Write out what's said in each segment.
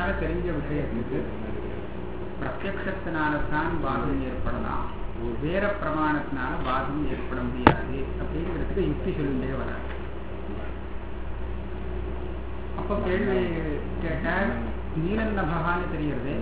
பிரத்யக்ஷத்தினால தெரிஞ்ச விஷயத்துக்கு பிரத்யக்ஷத்தினால தான் பாதம் ஏற்படலாம் வேற பிரமாணத்தினால பாதம் ஏற்பட முடியாது அப்படிங்கிறதுக்கு யுக்தி சொல்லிட்டே வராது அப்ப கேள்வி கேட்ட நீலநபகான்னு தெரியறது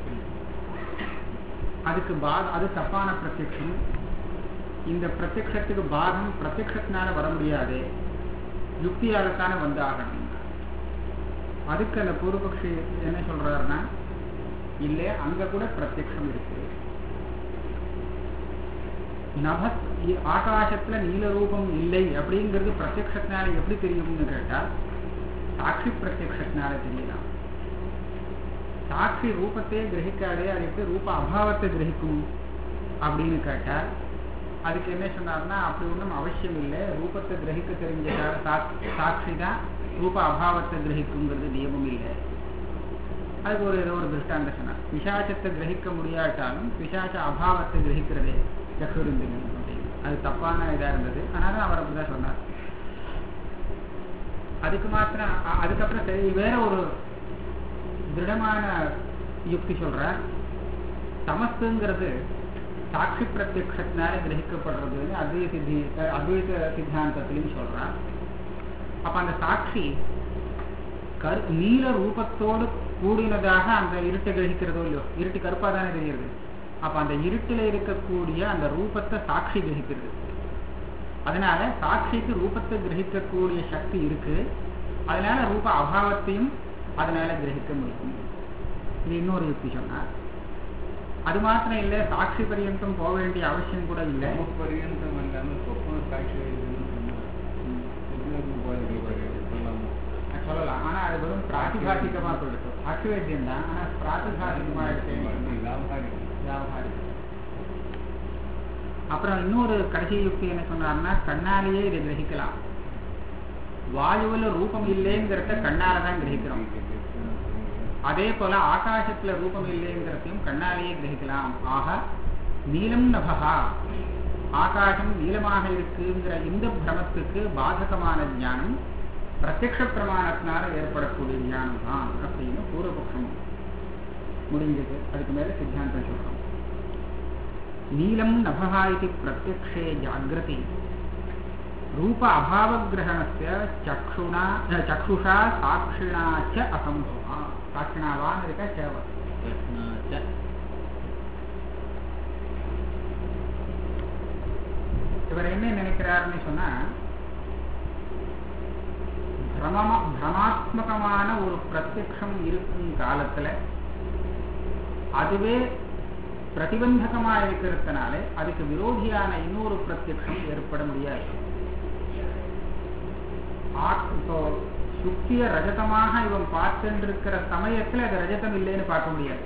அதுக்கு பாத அது தப்பான பிரத்யக்ஷம் இந்த பிரத்யக்ஷத்துக்கு பாதம் பிரத்யக்ஷத்தினால வர முடியாது யுக்தியாகத்தானே வந்து ஆகணும் அதுக்கு அந்த பூர்வபக்ஷி என்ன சொல்றாருன்னா இல்ல அங்க கூட பிரத்யக்ஷம் இருக்கு நப ஆகாசத்துல நீல ரூபம் இல்லை அப்படிங்கிறது பிரத்யக்ஷத்தினால எப்படி தெரியும்னு கேட்டா சாட்சி பிரத்யக்ஷத்தினால தெரியலாம் சாட்சி ரூபத்தையே கிரகிக்காதே அது எப்படி ரூப அபாவத்தை கிரகிக்கும் அப்படின்னு கேட்டா அதுக்கு என்ன சொன்னார்னா அப்படி ஒன்றும் அவசியம் இல்லை ரூபத்தை கிரகிக்க தெரிஞ்ச சாட்சி தான் ரூப அபாவத்தை கிரகிக்குங்கிறது நியமம் இல்லை அதுக்கு ஒரு ஏதோ ஒரு திருஷ்டாந்த சொன்னார் பிசாச்சத்தை கிரகிக்க முடியாட்டாலும் பிசாச்ச அபாவத்தை கிரகிக்கிறதே சக்குருந்தினி அப்படின்னு அது தப்பான இதா இருந்தது ஆனாலும் அவர் அப்படிதான் சொன்னார் அதுக்கு மாத்திரம் அதுக்கப்புறம் சரி வேற ஒரு திருடமான யுக்தி சொல்றார் தமசுங்கிறது சாட்சி பிரத்யக்ஷத்தினால கிரகிக்கப்படுறதுன்னு அத்வைத சித்தி அத்வைத சித்தாந்தத்திலையும் சொல்றார் அப்ப அந்த சாட்சி கரு நீல ரூபத்தோடு கூடினதாக அந்த இருட்டை கிரகிக்கிறதோ இல்லையோ இருட்டு கருப்பா தானே தெரியுது அப்ப அந்த இருட்டில் இருக்கக்கூடிய அந்த ரூபத்தை சாட்சி கிரகிக்கிறது அதனால சாட்சிக்கு ரூபத்தை கிரகிக்கக்கூடிய சக்தி இருக்கு அதனால ரூப அபாவத்தையும் அதனால கிரகிக்க முடியும் இது இன்னொரு யுக்தி சொன்னார் அது மாத்திரம் இல்லை சாட்சி பரியந்தம் போக வேண்டிய அவசியம் கூட இல்லை பரியந்தம் இல்லாமல் சொப்பன சாட்சி சொல்லலாம் ஆனா அது வெறும் பிராத்திகாசிகமா போயிடுச்சு சாட்சி வைத்தியம் தான் ஆனா பிராத்திகாசிகமா எடுத்து வியாபாரிகம் அப்புறம் இன்னொரு கடைசி யுக்தி என்ன சொன்னார்னா கண்ணாலேயே இதை கிரகிக்கலாம் வாயுவில் ரூபம் இல்லைங்கிறத கண்ணால தான் கிரகிக்கிறோம் அதே போல ஆகாசத்துல ரூபம் இல்லைங்கிறதையும் கண்ணாலேயே கிரகிக்கலாம் ஆக நீலம் நபகா ஆகாசம் நீளமாக இருக்குங்கிற இந்த பிரமத்துக்கு பாதகமான ஞானம் பிரத்யக்ஷ பிரமாணத்தினால ஏற்படக்கூடிய ஞானம் தான் அப்படின்னு பூர்வபக்ஷம் முடிஞ்சது அதுக்கு மேல சித்தாந்தம் சொல்றோம் நீலம் நபகா இது பிரத்யக்ஷே ஜாகிரதி ரூப அபாவகிரகணஸ்ய சக்ஷுணா சக்ஷுஷா சாட்சிணா ச அசம்பவா சாட்சிணாவான்னு இருக்க சேவ இவர் என்ன நினைக்கிறாருன்னு சொன்னா பிரமமா பிரமாத்மகமான ஒரு பிரத்யக்ஷம் இருக்கும் காலத்துல அதுவே பிரதிபந்தகமா இருக்கிறதுனால அதுக்கு விரோதியான இன்னொரு பிரத்யக்ஷம் ஏற்பட முடியாது இப்போ சுத்திய ரஜதமாக இவன் பார்த்துருக்கிற சமயத்துல அது ரஜதம் இல்லைன்னு பார்க்க முடியாது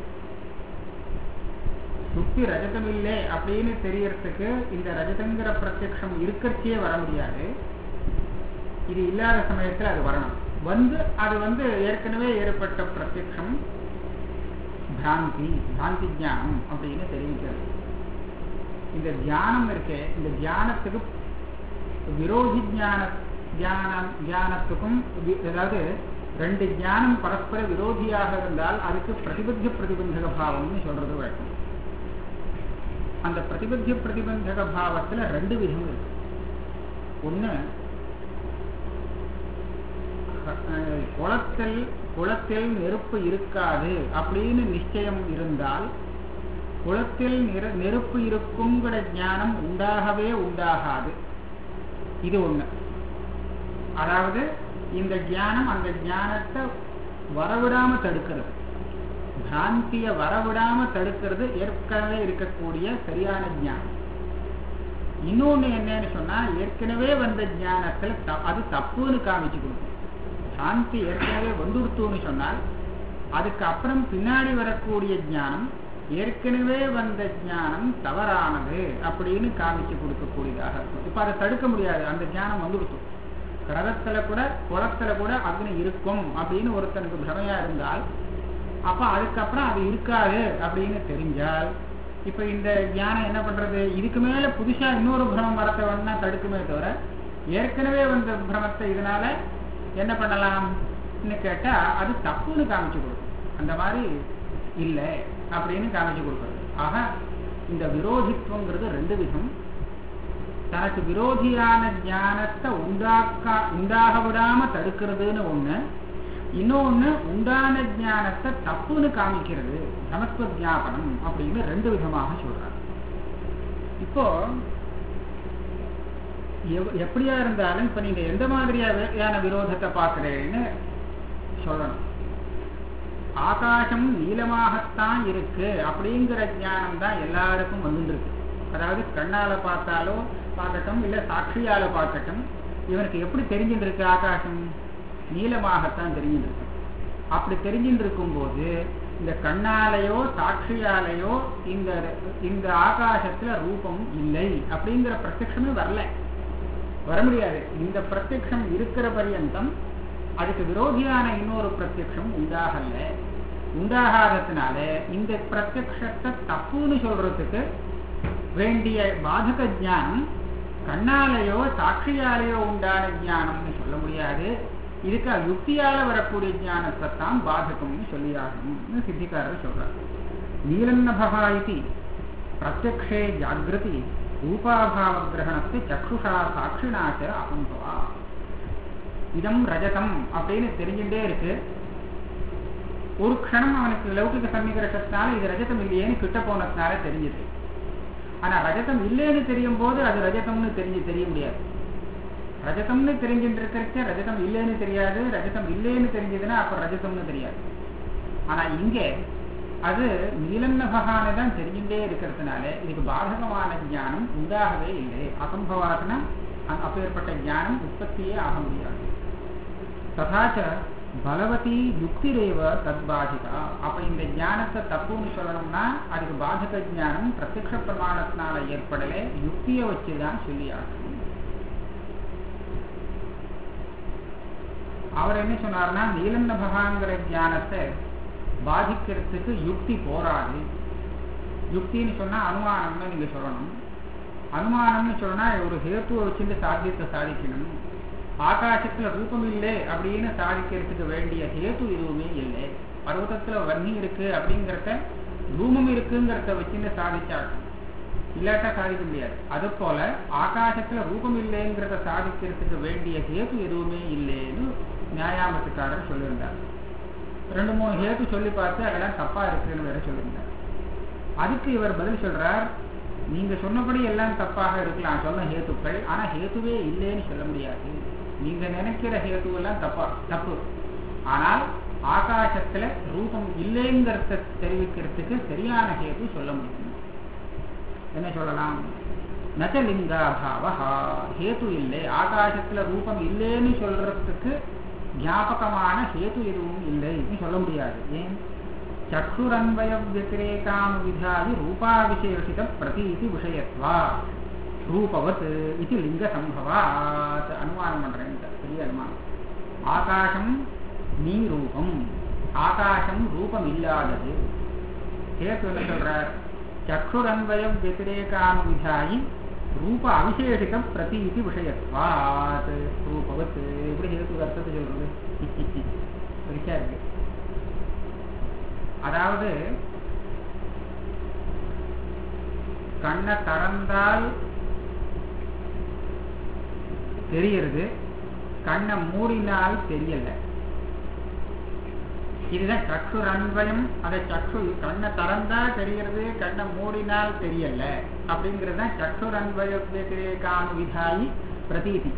சுத்தி ரஜதம் இல்லை அப்படின்னு தெரியறதுக்கு இந்த ரஜதங்கிற பிரத்யக்ஷம் இருக்கிறச்சே வர முடியாது இது இல்லாத சமயத்துல அது வரணும் வந்து அது வந்து ஏற்கனவே ஏற்பட்ட பிரத்யக்ஷம் பிராந்தி பிராந்தி ஜானம் அப்படின்னு தெரிவிக்கிறது இந்த தியானம் இருக்கே இந்த தியானத்துக்கு விரோதி ஜான தியானம் தியானத்துக்கும் அதாவது ரெண்டு ஞானம் பரஸ்பர விரோதியாக இருந்தால் அதுக்கு பிரதிபத்திய பிரதிபந்தக பாவம்னு சொல்றது வழக்கம் அந்த பிரதிபத்திய பிரதிபந்தக பாவத்துல ரெண்டு விதம் இருக்கு ஒண்ணு குளத்தில் குளத்தில் நெருப்பு இருக்காது அப்படின்னு நிச்சயம் இருந்தால் குளத்தில் நெருப்பு இருக்குங்கிற ஞானம் உண்டாகவே உண்டாகாது இது ஒண்ணு அதாவது இந்த ஞானம் அந்த ஞானத்தை வரவிடாம தடுக்கிறது பிராந்திய வரவிடாம தடுக்கிறது ஏற்கனவே இருக்கக்கூடிய சரியான ஞானம் இன்னொன்னு என்னன்னு சொன்னா ஏற்கனவே வந்த ஞானத்துல அது தப்புன்னு காமிச்சு கொடுக்கும் சாந்தி ஏற்கனவே வந்துடுத்துன்னு சொன்னால் அதுக்கு அப்புறம் பின்னாடி வரக்கூடிய ஞானம் ஏற்கனவே வந்த ஞானம் தவறானது அப்படின்னு காமிச்சு கொடுக்கக்கூடியதாக இருக்கும் இப்ப அதை தடுக்க முடியாது அந்த ஞானம் வந்துடுத்தும் கிரகத்துல கூட குளத்துல கூட அக்னி இருக்கும் அப்படின்னு ஒருத்தனுக்கு பிரமையா இருந்தால் அப்ப அதுக்கப்புறம் அது இருக்காது அப்படின்னு தெரிஞ்சால் இப்ப இந்த ஞானம் என்ன பண்றது இதுக்கு மேல புதுசா இன்னொரு பிரமம் வரத்தை வேணா தடுக்குமே தவிர ஏற்கனவே வந்த பிரமத்தை இதனால என்ன பண்ணலாம் கேட்டா அது தப்புன்னு காமிச்சு கொடுக்கும் அந்த மாதிரி இல்லை அப்படின்னு காமிச்சு கொடுக்குறது ஆக இந்த விரோதித்துவங்கிறது ரெண்டு விதம் தனக்கு விரோதியான ஞானத்தை உண்டாக்கா உண்டாக விடாம தடுக்கிறதுன்னு ஒண்ணு இன்னொன்னு உண்டான ஞானத்தை தப்புன்னு காமிக்கிறது சமத்துவ ஜாபனம் அப்படின்னு ரெண்டு விதமாக சொல்றாங்க இப்போ எவ்- எப்படியா இருந்தாலும் இப்ப நீங்க எந்த மாதிரியான விரோதத்தை பார்க்கிறேன்னு சொல்லணும் ஆகாசம் நீளமாகத்தான் இருக்கு அப்படிங்கிற ஞானம் தான் எல்லாருக்கும் வந்துருக்கு அதாவது கண்ணால பார்த்தாலோ பார்க்கட்டும் இல்ல சாட்சியால பார்க்கட்டும் இவனுக்கு எப்படி தெரிஞ்சுட்டு இருக்கு ஆகாசம் நீளமாகத்தான் தெரிஞ்சுட்டு இருக்கு அப்படி தெரிஞ்சுட்டு இருக்கும்போது இந்த கண்ணாலேயோ சாட்சியாலேயோ இந்த இந்த ஆகாசத்துல ரூபம் இல்லை அப்படிங்கிற பிரத்யட்சமே வரல வர முடியாது இந்த பிரத்யக்ஷம் இருக்கிற பரியந்தம் அதுக்கு விரோதியான இன்னொரு பிரத்யக்ஷம் உண்டாகல உண்டாகாததுனால இந்த பிரத்யக்ஷத்தை தப்புன்னு சொல்றதுக்கு வேண்டிய பாதக ஞானம் கண்ணாலேயோ சாட்சியாலேயோ உண்டான ஞானம்னு சொல்ல முடியாது இதுக்கு யுக்தியால வரக்கூடிய ஞானத்தை தான் பாதகம்னு சொல்லியாகணும்னு சித்திகாரர் சொல்றார் நீலன்னபகா இது பிரத்யக்ஷே ஜாகிரதி ரூபாபாவ கிரகணத்து சக்ஷுஷா சாட்சிணாச்ச அசம்பவா இதம் ரஜதம் அப்படின்னு தெரிஞ்சுட்டே இருக்கு ஒரு க்ஷணம் அவனுக்கு லௌகிக சன்னிகரசத்தினால இது ரஜதம் இல்லையேன்னு கிட்ட போனதுனால தெரிஞ்சது ஆனா ரஜதம் இல்லைன்னு தெரியும் போது அது ரஜதம்னு தெரிஞ்சு தெரிய முடியாது ரஜதம்னு தெரிஞ்சுட்டு இருக்கிறச்ச ரஜதம் இல்லைன்னு தெரியாது ரஜதம் இல்லைன்னு தெரிஞ்சதுன்னா அப்ப ரஜதம்னு தெரியாது ஆனா இங்கே அது நீலன்னபகான தான் தெரிஞ்சுட்டே இருக்கிறதுனால இதுக்கு பாதகமான ஞானம் உண்டாகவே இல்லை அசம்பவாசன அப்பேற்பட்ட ஞானம் உற்பத்தியே ஆக முடியாது ததாச்ச பலவதி யுக்திரேவ தத்பாதிகா அப்ப இந்த ஞானத்தை தப்புன்னு சொல்லணும்னா அதுக்கு பாதக ஞானம் பிரத்யக்ஷ பிரமாணத்தினால ஏற்படல யுக்தியை வச்சுதான் சொல்லி ஆகணும் அவர் என்ன சொன்னார்னா நீலன்னபகாங்கிற ஞானத்தை பாதிக்கிறதுக்கு யுக்தி போராது யுக்தின்னு சொன்னா அனுமானம்னு நீங்க சொல்லணும் அனுமானம்னு சொன்னா ஒரு ஹேத்துவை வச்சுட்டு சாத்தியத்தை சாதிக்கணும் ஆகாசத்துல ரூபம் இல்லை அப்படின்னு சாதிக்கிறதுக்கு வேண்டிய ஹேத்து எதுவுமே இல்லை பர்வதத்துல வன்னி இருக்கு அப்படிங்கிறத ரூமம் இருக்குங்கிறத வச்சுட்டு சாதிச்சாகும் இல்லாட்டா சாதிக்க முடியாது அது போல ஆகாசத்துல ரூபம் இல்லைங்கிறத சாதிக்கிறதுக்கு வேண்டிய ஹேத்து எதுவுமே இல்லைன்னு நியாயாமத்துக்காரர் சொல்லியிருந்தார் ரெண்டு மூணு ஹேத்து சொல்லி பார்த்து அதெல்லாம் தப்பா இருக்குன்னு வேற சொல்லியிருந்தார் அதுக்கு இவர் பதில் சொல்றார் நீங்க சொன்னபடி எல்லாம் தப்பாக இருக்கலாம் சொன்ன ஹேத்துக்கள் ஆனா ஹேத்துவே இல்லைன்னு சொல்ல முடியாது நீங்க நினைக்கிற ஹேத்து எல்லாம் தப்பா தப்பு ஆனால் ஆகாசத்துல ரூபம் இல்லைங்கிறத தெரிவிக்கிறதுக்கு சரியான ஹேத்து சொல்ல முடியும் என்ன சொல்லலாம் நச்சலிங்காபாவா ஹேத்து இல்லை ஆகாசத்துல ரூபம் இல்லைன்னு சொல்றதுக்கு ஞாபகமான ஹேத்து எதுவும் இல்லைன்னு சொல்ல முடியாது ஏன் சக்ஷுரன்வய வத்திரேகாம் விதாதி ரூபாவிசேஷித பிரதீதி விஷயத்வா ரூபவத் இது லிங்க சம்பவாத் அனுமானம் பண்றேன் பெரிய அனுமானம் ஆகாசம் நீ ரூபம் ஆகாசம் ரூபம் இல்லாதது கேத்து என்ன சொல்றார் சக்ஷுரன்வயம் வத்திரேகானுவிதாயி ரூப அவிசேஷித பிரதீதி விஷயத்வாத் ரூபவத் எப்படி ஹேத்து அர்த்தத்தை சொல்றது பெருசா இருக்கு அதாவது கண்ணை திறந்தால் தெரியறது கண்ணை மூடினால் தெரியல இதுதான் சக்ஷு அன்வயம் அதை சக்ஷு கண்ணை திறந்தா தெரியறது கண்ணை மூடினால் தெரியல அப்படிங்கிறது தான் சக்ஷு அன்வய விதேகானு விதாயி பிரதீதி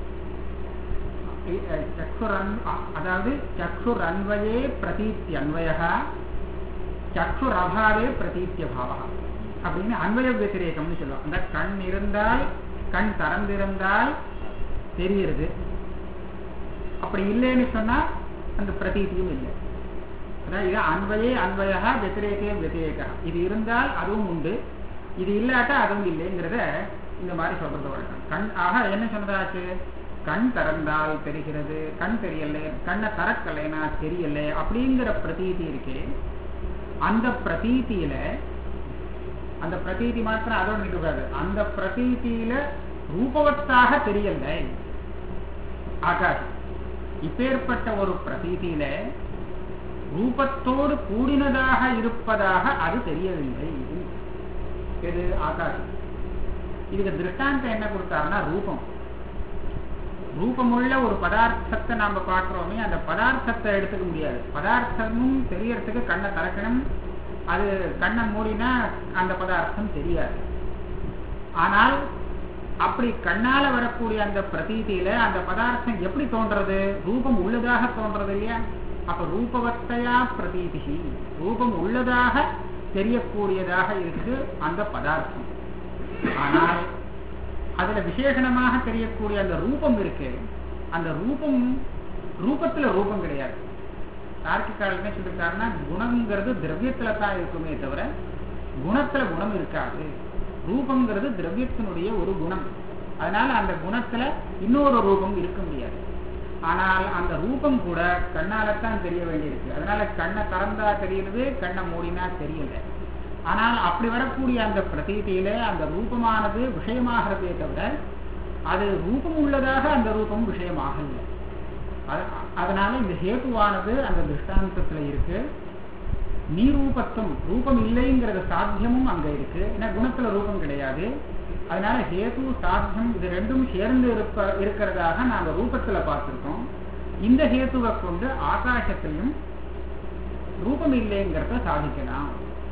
சக்ஷுரன் அதாவது சக்ஷுர் அன்வயே பிரதீத்தி அன்வய சக்ஷுர் அபாவே பிரதீத்திய பாவா அப்படின்னு அன்வய வத்திரேகம்னு சொல்லுவோம் அந்த கண் இருந்தால் கண் திறந்திருந்தால் தெரியுது அப்படி இல்லைன்னு சொன்னா அந்த பிரதீதியும் இல்லை அதான் இது அன்வயே அன்வயா வெத்திரேகே வெத்திரேகா இது இருந்தால் அதுவும் உண்டு இது இல்லாட்டா அதுவும் இல்லைங்கிறத இந்த மாதிரி சொல்றது வழக்கம் கண் ஆக என்ன சொன்னதாச்சு கண் திறந்தால் தெரிகிறது கண் தெரியல கண்ணை திறக்கலைன்னா தெரியல அப்படிங்கிற பிரதீதி இருக்கே அந்த பிரதீதியில அந்த பிரதீதி மாத்திரம் அதோட நிற்கக்கூடாது அந்த பிரதீதியில ரூபவத்தாக தெரியல ஆகாஷ் இப்பேற்பட்ட ஒரு பிரதீதியில ரூபத்தோடு கூடினதாக இருப்பதாக அது தெரியவில்லை எது ஆகாசம் இதுக்கு திருஷ்டாந்தம் என்ன கொடுத்தாருன்னா ரூபம் ரூபமுள்ள ஒரு பதார்த்தத்தை நாம பார்க்கிறோமே அந்த பதார்த்தத்தை எடுத்துக்க முடியாது பதார்த்தமும் தெரியறதுக்கு கண்ணை திறக்கணும் அது கண்ணை மூடினா அந்த பதார்த்தம் தெரியாது ஆனால் அப்படி கண்ணால வரக்கூடிய அந்த பிரதீதியில அந்த பதார்த்தம் எப்படி தோன்றது ரூபம் உள்ளதாக தோன்றது இல்லையா அப்ப ரூபவத்தையா பிரதீதி ரூபம் உள்ளதாக தெரியக்கூடியதாக இருக்கு அந்த பதார்த்தம் ஆனால் அதுல விசேஷணமாக தெரியக்கூடிய அந்த ரூபம் இருக்கு அந்த ரூபம் ரூபத்துல ரூபம் கிடையாது தார்க்கிகால் என்ன சொல்லிருக்காருன்னா குணங்கிறது திரவியத்துல தான் இருக்குமே தவிர குணத்துல குணம் இருக்காது ரூபங்கிறது திரவியத்தினுடைய ஒரு குணம் அதனால அந்த குணத்துல இன்னொரு ரூபம் இருக்க முடியாது ஆனால் அந்த ரூபம் கூட கண்ணாலத்தான் தெரிய வேண்டியிருக்கு அதனால கண்ணை திறந்தா தெரியுது கண்ணை மூடினா தெரியல ஆனால் அப்படி வரக்கூடிய அந்த பிரதீதியில அந்த ரூபமானது விஷயமாகிறதே தவிர அது ரூபம் உள்ளதாக அந்த ரூபம் விஷயமாகல அதனால இந்த ஹேத்துவானது அந்த திருஷ்டாந்தத்துல இருக்கு நீரூபத்துவம் ரூபம் இல்லைங்கிறது சாத்தியமும் அங்க இருக்கு ஏன்னா குணத்துல ரூபம் கிடையாது அதனால ஹேது சாத்தியம் இது ரெண்டும் சேர்ந்து இருப்ப இருக்கிறதாக நாங்க ரூபத்துல பார்த்திருக்கோம் இந்த ஹேத்துவை கொண்டு ஆகாசத்திலையும் ரூபம் இல்லைங்கிறத சாதிக்கலாம்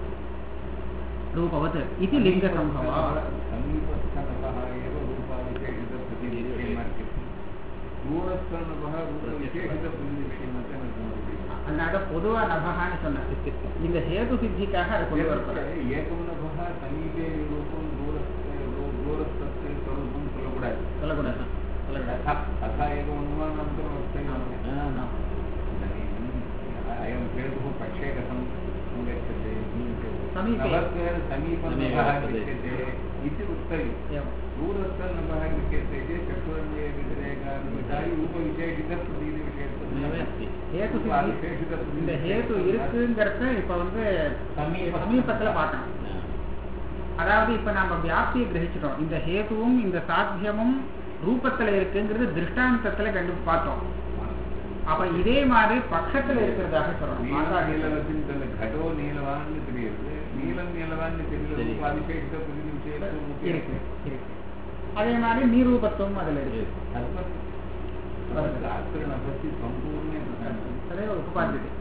ரூபவத் இது லிங்க சம்பவா समीपस्थनतः एव रूपाविशेषितप्रतिनिधिविषयमर्ह्यते दूरस्थनतः रूपविशेषितप्रतिनिधिविषयमर्थे न भवति அதனால பொதுவா நபகான்னு சொன்னார் இந்த ஹேது சித்திக்காக அதை கொண்டு வரப்படுறாரு ஏகம் நபः சமீபே ரூபம் தூரஸ்த தூரஸ்தस्य स्वरूपं சொல்லக்கூடாது சொல்லக்கூடாது சொல்லக்கூடாது तथा एव अनुमानान्तरं वक्तव्यम् अयं हेतुः पक्षे कथं गच्छते समीपे। नभस्तेन समीपं समीपे नभः वर्तते। गच्छते इति वक्तव्यम् एवं दूरस्थनभः गच्छते चेत् चक्षुरन्ये व्यतिरेकानुमितानि उपविशेषितप्रतीतिविषयत्वं अस्ति ஹேது சித்தி இந்த ஹேது இருக்குங்கிறத இப்ப வந்து சமீப- சமீபத்துல பார்க்கணும் அதாவது இப்ப நம்ம வியாப்தியை கிரகிச்சிட்டோம் இந்த ஹேதுவும் இந்த சாத்தியமும் ரூபத்துல இருக்குங்கிறது திருஷ்டாந்தத்துல கண்டு பார்த்தோம் அப்ப இதே மாதிரி பட்சத்துல இருக்கிறதாக சொல்லணும் நீலம் ஆகாசத்துல. நீலவத்தின் தன்னை கடோ நீலவான்னு தெரியுது நீலம் நீலவான்னு தெரியல தெரியுது. ரூப அதிசேஷித பிரதிநிதி விஷயத்துவம் இருக்கு இருக்கு அதே மாதிரி நீரூபத்துவம் அதுல இருக்கு अत्र नभस्य सम्पूर्णे அதே உபாதிது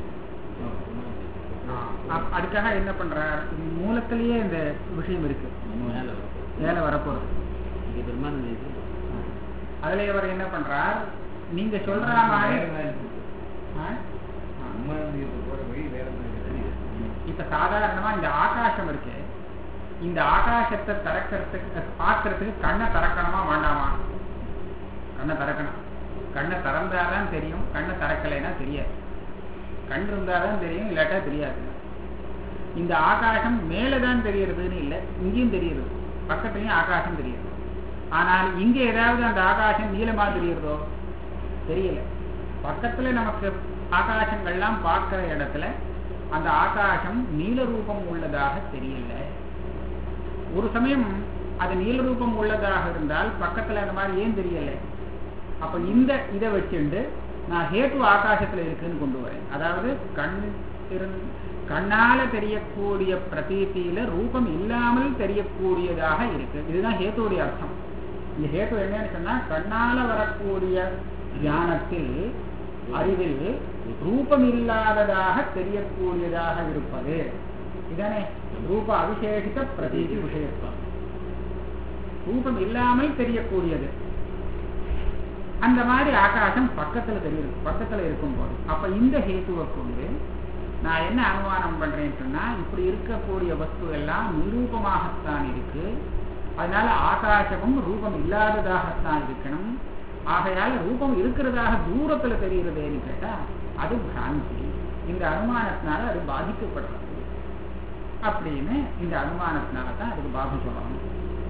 அப்- அதுக்காக என்ன பண்றார் மூலத்திலேயே இந்த விஷயம் இருக்கு மேல வரப்போறது இது பிரம்மானந்த இது அதுல இவர் என்ன பண்றார் நீங்க சொல்ற மாதிரி ஆ? ஆ. போற வழி வேற மாதிரி இப்ப சாதாரணமா இந்த ஆகாசம் இருக்கு இந்த ஆகாசத்தை திறக்கிறதுக்கு பார்க்கறதுக்கு கண்ணை திறக்கணுமா வேண்டாமா கண்ணை திறக்கணும் கண்ணை திறந்தாதான் தெரியும் கண்ணை திறக்கலைன்னா தெரியாது கண் இருந்தாதான் தெரியும் இல்லாட்டா தெரியாது இந்த ஆகாசம் மேலதான் தெரியறதுன்னு இல்லை இங்கேயும் தெரியுது பக்கத்துலயும் ஆகாசம் தெரியுது ஆனால் இங்க ஏதாவது அந்த ஆகாசம் நீளமா தெரியுறதோ தெரியல பக்கத்துல நமக்கு ஆகாசங்கள்லாம் பார்க்கிற இடத்துல அந்த ஆகாசம் நீல ரூபம் உள்ளதாக தெரியல ஒரு சமயம் அது நீல ரூபம் உள்ளதாக இருந்தால் பக்கத்துல அந்த மாதிரி ஏன் தெரியல அப்ப இந்த இதை வச்சுண்டு நான் ஹேத்து ஆகாசத்துல இருக்குன்னு கொண்டு வரேன் அதாவது கண் இருந் கண்ணால தெரியக்கூடிய பிரதீதியில ரூபம் இல்லாமல் தெரியக்கூடியதாக இருக்கு இதுதான் ஹேத்துடைய அர்த்தம் இந்த ஹேத்து என்னன்னு சொன்னா கண்ணால வரக்கூடிய ஞானத்தில் அறிவில் ரூபம் இல்லாததாக தெரியக்கூடியதாக இருப்பது இதானே ரூப அவிசேஷித பிரதீதி விஷயத்துவம் ரூபம் இல்லாமல் தெரியக்கூடியது அந்த மாதிரி ஆகாசம் பக்கத்துல தெரியுது பக்கத்துல இருக்கும்போது அப்ப இந்த ஹேத்துவை கொண்டு நான் என்ன அனுமானம் பண்றேன்னு சொன்னா இப்படி இருக்கக்கூடிய வஸ்து எல்லாம் நிரூபமாகத்தான் இருக்கு அதனால ஆகாசமும் ரூபம் இல்லாததாகத்தான் இருக்கணும் ஆகையால ரூபம் இருக்கிறதாக தூரத்துல தெரிகிறதேன்னு கேட்டா அது பிராந்தி இந்த அனுமானத்தினால அது பாதிக்கப்படுறது அப்படின்னு இந்த அனுமானத்தினால தான் அதுக்கு பாபம் சொல்லணும்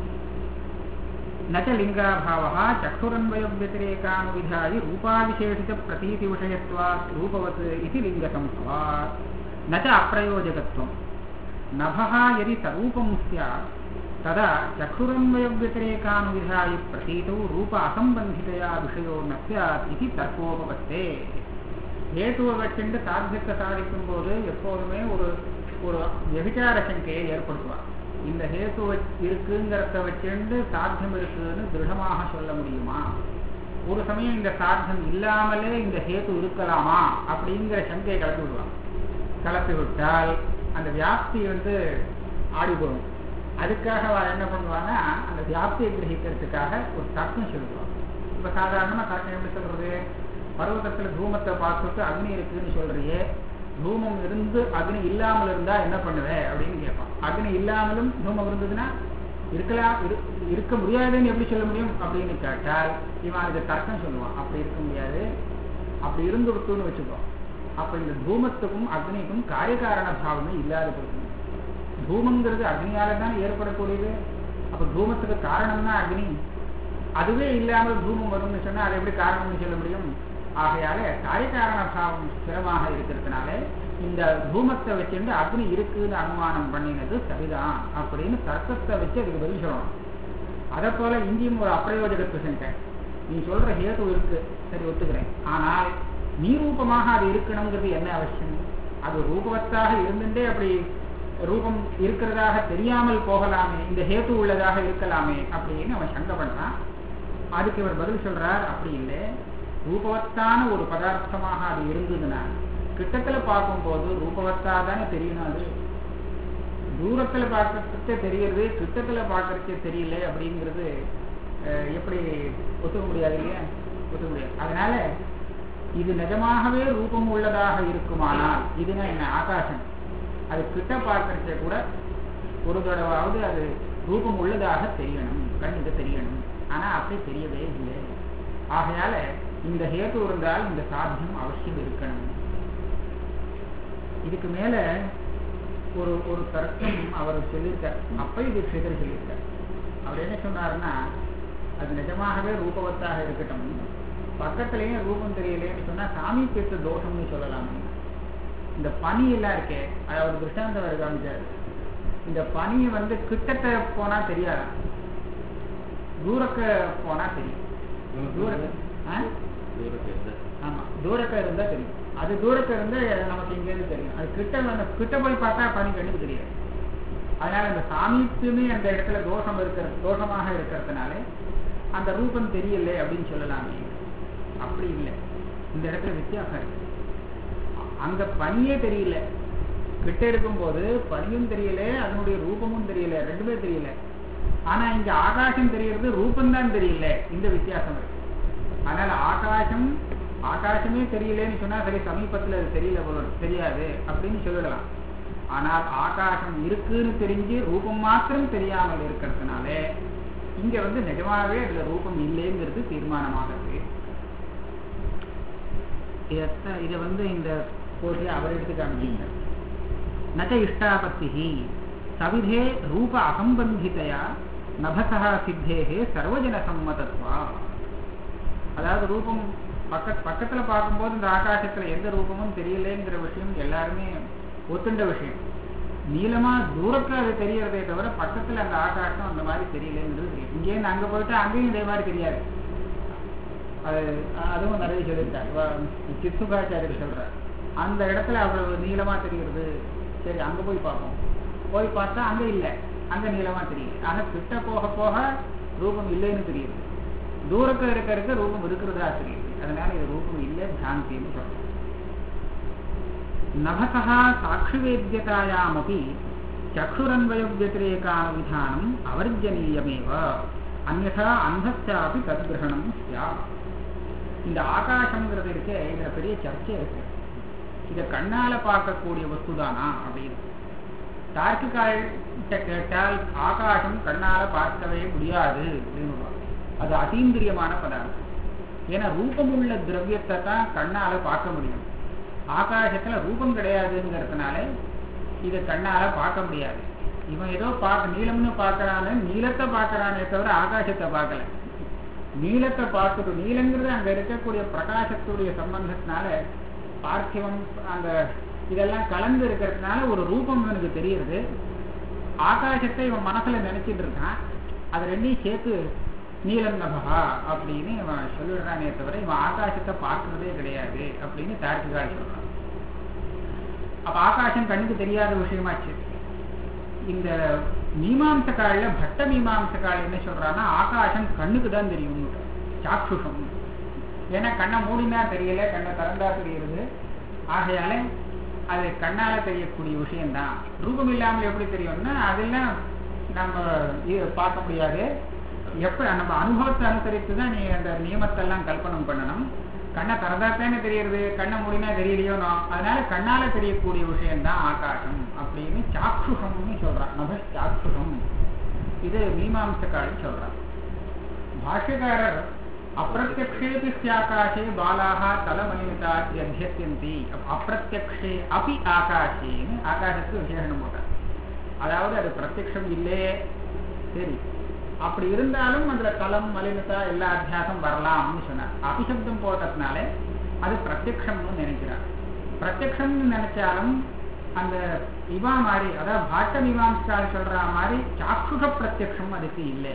न च लिङ्गाभावः चक्षुरन्वयव्यतिरेकानुविधायि रूपाविशेषितप्रतीतिविषयत्वात् रूपवत् इति लिङ्गसम्भवात् न च अप्रयोजकत्वम् नभः यदि सरूपं स्यात् तदा चक्षुरन्वयव्यतिरेकानुविधायि प्रतीतौ रूप असम्बन्धितया विषयो न स्यात् इति तर्कोपपत्ते ஹேத்துவை வச்சுட்டு சாத்தியத்தை சாதிக்கும் போது எப்போதுமே ஒரு ஒரு வெகுச்சார சங்கையை ஏற்படுத்துவார் இந்த ஹேத்து இருக்குங்கிறத வச்சுண்டு சாத்தியம் இருக்குன்னு திருடமாக சொல்ல முடியுமா ஒரு சமயம் இந்த சாத்தியம் இல்லாமலே இந்த ஹேத்து இருக்கலாமா அப்படிங்கிற சங்கையை கலப்பி விடுவான் கலப்பி விட்டால் அந்த வியாப்தி வந்து ஆடி போகும் அதுக்காக அவ என்ன பண்ணுவான்னா அந்த வியாப்தியை கிரகிக்கிறதுக்காக ஒரு தர்க்கம் சொல்லுவான் இப்ப சாதாரணமா தர்க்கம் எப்படி சொல்றது பர்வதத்துல தூமத்தை பார்த்துட்டு அக்னி இருக்குன்னு சொல்றியே தூமம் இருந்து அக்னி இல்லாமல் இருந்தா என்ன பண்ணுவே அப்படின்னு கேட்பான் அக்னி இல்லாமலும் தூமம் இருந்ததுன்னா இருக்கலாம் இரு- இருக்க முடியாதுன்னு எப்படி சொல்ல முடியும் அப்படின்னு கேட்டால் இவன் அதுக்கு தர்க்கம் சொல்லுவான் அப்படி இருக்க முடியாது அப்படி இருந்து விட்டுன்னு வச்சுக்கோ அப்ப இந்த தூமத்துக்கும் அக்னிக்கும் காரியகாரண பாவமே இல்லாத போகுது தூமங்கிறது அக்னியால தான் ஏற்படக்கூடியது அப்ப தூமத்துக்கு காரணம்னா அக்னி அதுவே இல்லாமல் தூமம் வரும்னு சொன்னா அது எப்படி காரணம்னு சொல்ல முடியும் ஆகையால காரியகாரண பாவம் ஸ்திரமாக இருக்கிறதுனால இந்த தூமத்தை வச்சுட்டு அக்னி இருக்குன்னு அனுமானம் பண்ணினது சரிதான் அப்படின்னு தர்க்கத்தை வச்சு அதுக்கு பதில் சொல்லணும் அதை போல இங்கேயும் ஒரு அப்பிரயோஜகத்தை செஞ்சேன் நீ சொல்ற ஹேது இருக்கு சரி ஒத்துக்கிறேன் ஆனால் நீ ரூபமாக அது இருக்கணுங்கிறது என்ன அவசியம் அது ரூபவத்தாக இருந்துட்டே அப்படி ரூபம் இருக்கிறதாக தெரியாமல் போகலாமே இந்த ஹேத்து உள்ளதாக இருக்கலாமே அப்படின்னு அவன் சங்க பண்றான் அதுக்கு இவர் பதில் சொல்றார் அப்படி இல்லை ரூபவத்தான ஒரு பதார்த்தமாக அது இருந்ததுன்னா கிட்டத்துல பார்க்கும்போது ரூபவத்தா தானே தெரியணும் அது தூரத்துல பார்க்கறதுக்கு தெரியறது கிட்டத்துல பார்க்கறதுக்கு தெரியல அப்படிங்கிறது அஹ், எப்படி ஒத்துக்க முடியாது இல்லையா ஒத்துக்க முடியாது அதனால இது நிஜமாகவே ரூபம் உள்ளதாக இருக்குமானால் இதுனா என்ன ஆகாசம் அது கிட்ட பார்க்கறதுக்கு கூட ஒரு தடவாவது அது ரூபம் உள்ளதாக தெரியணும் கண்ணுக்கு தெரியணும் ஆனா அப்படி தெரியவே இல்லை ஆகையால இந்த ஹேத்து இருந்தால் இந்த சாத்தியம் அவசியம் இருக்கணும் இதுக்கு மேல ஒரு ஒரு தர்க்கம் அவர் சொல்லியிருக்கார் அப்ப இது சிதர் சொல்லியிருக்கார் அவர் என்ன சொன்னாருன்னா அது நிஜமாகவே ரூபவத்தாக இருக்கட்டும் பக்கத்துலயும் ரூபம் தெரியலேன்னு சொன்னா சாமீபியத்து தோஷம்னு சொல்லலாம் இந்த பனி எல்லாம் இருக்கே அது அவர் திருஷ்டாந்தம் அவர் காமிச்சாரு இந்த பனி வந்து கிட்டத்த போனா தெரியாது தூரக்க போனா தெரியும் தூரக்க ஆ? ஆமா தூரக்க இருந்தா தெரியும் அது தூரக்க இருந்தா நமக்கு இங்க இருந்து தெரியும் அது கிட்ட வந்து கிட்ட போய் பார்த்தா பனி கண்ணுக்கு தெரியாது அதனால அந்த சாமீபியமே அந்த இடத்துல தோஷம் இருக்கிற தோஷமாக இருக்கிறதுனால அந்த ரூபம் தெரியல அப்படின்னு சொல்லலாமே அப்படி இல்லை இந்த இடத்துல வித்தியாசம் இருக்கு அங்க பனியே தெரியல கிட்ட இருக்கும்போது பனியும் தெரியல அதனுடைய ரூபமும் தெரியல ரெண்டுமே தெரியல ஆனா இங்க ஆகாசம் தெரியறது ரூபம்தான் தெரியல இந்த வித்தியாசம் இருக்கு அதனால ஆகாசம் ஆகாசமே தெரியலன்னு சொன்னா சரி சமீபத்துல அது தெரியல போல இருக்கு, தெரியாது அப்படின்னு சொல்லிடலாம் ஆனால் ஆகாசம் இருக்குன்னு தெரிஞ்சு ரூபம் மாத்திரம் தெரியாமல் இருக்கிறதுனால இங்க வந்து நிஜமாவே அதுல ரூபம் இல்லைங்கிறது தீர்மானமாகுது இதத்த- இதை வந்து இந்த கோர்ட்ல அவர் எடுத்து காமிச்சிங்க நச்ச இஷ்டாபத்தி சவிதே ரூப அசம்பந்திதையா நபசா சித்தேகே சர்வஜன சம்மதத்வா அதாவது ரூபம் பக்க பக்கத்துல பார்க்கும்போது இந்த ஆகாசத்துல எந்த ரூபமும் தெரியலேங்கிற விஷயம் எல்லாருமே ஒத்துண்ட விஷயம் நீளமா தூரத்துல அது தெரியறதே தவிர பக்கத்துல அந்த ஆகாசம் அந்த மாதிரி தெரியலங்கிறது தெரியும் இங்கேருந்து அங்க போயிட்டு அங்கேயும் இதே மாதிரி தெரியாது அது அதுவும் நிறைய சொல்லியிருக்காரு சித்துகாச்சாரியர் சொல்றார் அந்த இடத்துல அவ்வளவு நீளமா தெரிகிறது சரி அங்க போய் பார்ப்போம் போய் பார்த்தா அங்க இல்லை அங்க நீளமா தெரியுது ஆனா கிட்ட போக போக ரூபம் இல்லைன்னு தெரியுது தூரத்துல இருக்க இருக்க ரூபம் இருக்கிறதா தெரியுது அதனால இது ரூபம் இல்லை பிராந்தின்னு சொல்றோம் நபசா சாட்சிவேத்தியதாயாமபி சக்ஷுரன்வயவியதிரேகானுவிதானம் அவர்ஜனீயமேவ அந்நா அந்தஸ்தாபி தத்கிரகணம் ஸ்யாத் இந்த ஆகாசம்ங்கிறது இருக்கே இதுல பெரிய சர்ச்சை இருக்கு இத கண்ணால பார்க்கக்கூடிய வஸ்துதானா அப்படின்னு தார்க்கிகால்கிட்ட கேட்டால் ஆகாசம் கண்ணால பார்க்கவே முடியாது அப்படின்னு அது அதீந்திரியமான பதார்த்தம் ஏன்னா ரூபமுள்ள திரவியத்தை தான் கண்ணால பார்க்க முடியும் ஆகாசத்துல ரூபம் கிடையாதுங்கிறதுனால இதை கண்ணால பார்க்க முடியாது இவன் ஏதோ பார்க்க நீளம்னு பார்க்கறான்னு நீளத்தை பார்க்கறானே தவிர ஆகாசத்தை பார்க்கல நீளத்தை பார்த்துட்டு நீளங்கிறது அங்க இருக்கக்கூடிய பிரகாசத்துடைய சம்பந்தத்தினால பார்த்திவம் அந்த இதெல்லாம் கலந்து இருக்கிறதுனால ஒரு ரூபம் இவனுக்கு தெரியுது ஆகாசத்தை இவன் மனசுல நினைச்சிட்டு இருக்கான் அது ரெண்டையும் சேர்த்து நீலம் நபகா அப்படின்னு இவன் சொல்லிடுறானே தவிர இவன் ஆகாசத்தை பார்க்கறதே கிடையாது அப்படின்னு தார்க்கிகால் சொல்றான் அப்ப ஆகாசம் கண்ணுக்கு தெரியாத விஷயமாச்சு இந்த மீமாம்சக்காலில் பட்ட மீமாம்சக்கால் என்ன சொல்றான்னா ஆகாசம் கண்ணுக்கு தான் தெரியும் சாக்ஷுஷம் ஏன்னா கண்ணை மூடினா தெரியல கண்ணை திறந்தா தெரியுது ஆகையால அது கண்ணால தெரியக்கூடிய விஷயம்தான் ரூபம் இல்லாமல் எப்படி தெரியும்னா அதெல்லாம் நம்ம இ- பார்க்க முடியாது எப்ப நம்ம அனுபவத்தை அனுசரித்து தான் நீ அந்த நியமத்தெல்லாம் கல்பனம் பண்ணணும் கண்ணை திறந்தாத்தானே தெரியறது கண்ணை மூடினா தெரியலையோனோ அதனால கண்ணால தெரியக்கூடிய விஷயம்தான் ஆகாசம் அப்படின்னு சாக்ஷுஷம்னு சொல்றான் நப சாக்ஷுஷம் இது மீமாம்சக்காரி சொல்றான் பாஷ்யக்காரர் அப்பிரத்யக்ஷேபி ஆகாஷே பாலாக தலமலிதா அத்தியத்தியந்தி அப்பிரத்யக்ஷே அபி ஆகாஷேன்னு ஆகாசத்துக்கு விசேஷனம் போட்டார் அதாவது அது பிரத்யக்ஷம் இல்லையே சரி அப்படி இருந்தாலும் அதுல தலம் மலினதா எல்லா அத்தியாசம் வரலாம்னு சொன்னார் அபிசப்தம் போட்டதுனால அது பிரத்யக்ஷம்னு நினைக்கிறார் பிரத்யக்ஷம்னு நினைச்சாலும் அந்த இவா மாதிரி அதாவது பாட்ட மீமாம்சால் சொல்ற மாதிரி சாக்ஷுக பிரத்யக்ஷம் அதுக்கு இல்லை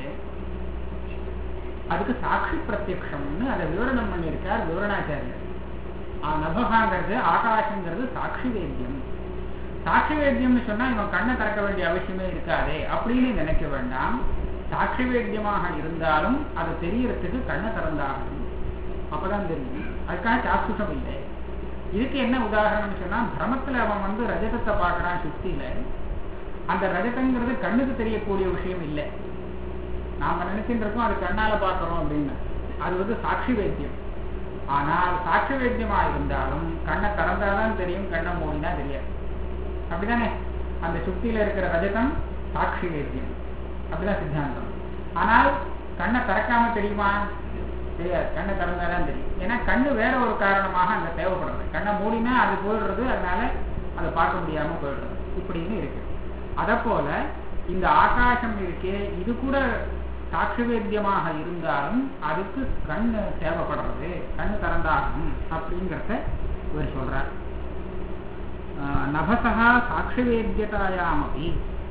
அதுக்கு சாட்சி பிரத்யக்ஷம்னு அதை விவரணம் பண்ணியிருக்கார் விவரணாச்சாரியர் ஆ, நபகாங்கிறது ஆகாசங்கிறது சாட்சி வேத்தியம் சாட்சி வேத்தியம்னு சொன்னா இவன் கண்ணை திறக்க வேண்டிய அவசியமே இருக்காதே அப்படின்னு நினைக்க வேண்டாம் சாட்சி வேத்தியமாக இருந்தாலும் அது தெரியறதுக்கு கண்ணை திறந்தாகணும் அப்பதான் தெரியும் அதுக்காக சாட்சுஷம் இல்லை இதுக்கு என்ன உதாரணம்னு சொன்னா பிரமத்துல அவன் வந்து ரஜதத்தை பார்க்கறான் சுத்தியில அந்த ரஜதங்கிறது கண்ணுக்கு தெரியக்கூடிய விஷயம் இல்லை நாம நினைச்சுட்டு இருக்கோம் அது கண்ணால பார்க்கறோம் அப்படின்னு அது வந்து சாட்சி வேத்தியம் ஆனால் சாட்சி வேத்தியமா இருந்தாலும் கண்ணை திறந்தாதான் தெரியும் கண்ணை மூடினா தெரியாது அப்படிதானே அந்த சுத்தியில இருக்கிற ரஜதம் சாட்சி வேத்தியம் அப்படிதான் சித்தாந்தம் ஆனால் கண்ணை திறக்காம தெரியுமா தெரியாது கண்ணை திறந்தாதான் தெரியும் ஏன்னா கண்ணு வேற ஒரு காரணமாக அங்க தேவைப்படுறது கண்ணை மூடினா அது போயிடுறது அதனால அதை பார்க்க முடியாம போயிடுறது இப்படின்னு இருக்கு அதை போல இந்த ஆகாசம் இருக்கே இது கூட சாட்சி வேத்தியமாக இருந்தாலும் அதுக்கு கண்ணு தேவைப்படுறது கண்ணு திறந்தாகும் அப்படிங்கிறத இவர் சொல்றார் ஆஹ் நபசா சாட்சிவேத்தியதாயாமபி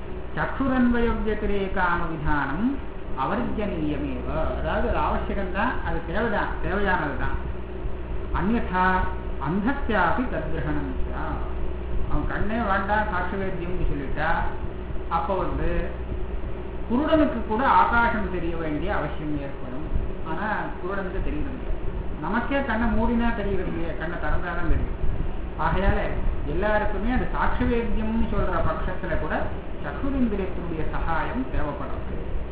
சக்ஷுரன்வயோக்கியத்திரேகானுவிதானம் அவர்ஜனீயமேவ அதாவது அது அவசியம்தான் அது தேவைதான் தேவையானதுதான் அந்நா அந்தஸ்யாபி தத்கிரகணம் ஸ்யாத். அவன் கண்ணே வேண்டாம் சாட்சி வேத்தியம்னு சொல்லிட்டா அப்போ வந்து குருடனுக்கு கூட ஆகாசம் தெரிய வேண்டிய அவசியம் ஏற்படும் ஆனா குருடனுக்கு தெரியறது இல்லை நமக்கே கண்ணை மூடினா தெரியறது இல்லையா கண்ணை திறந்தாதான் தெரியும் ஆகையால எல்லாருக்குமே அது சாட்சி வேத்தியம்னு சொல்ற பட்சத்துல கூட சக்ஷுரிந்திரியத்தினுடைய சகாயம் தேவைப்படுறது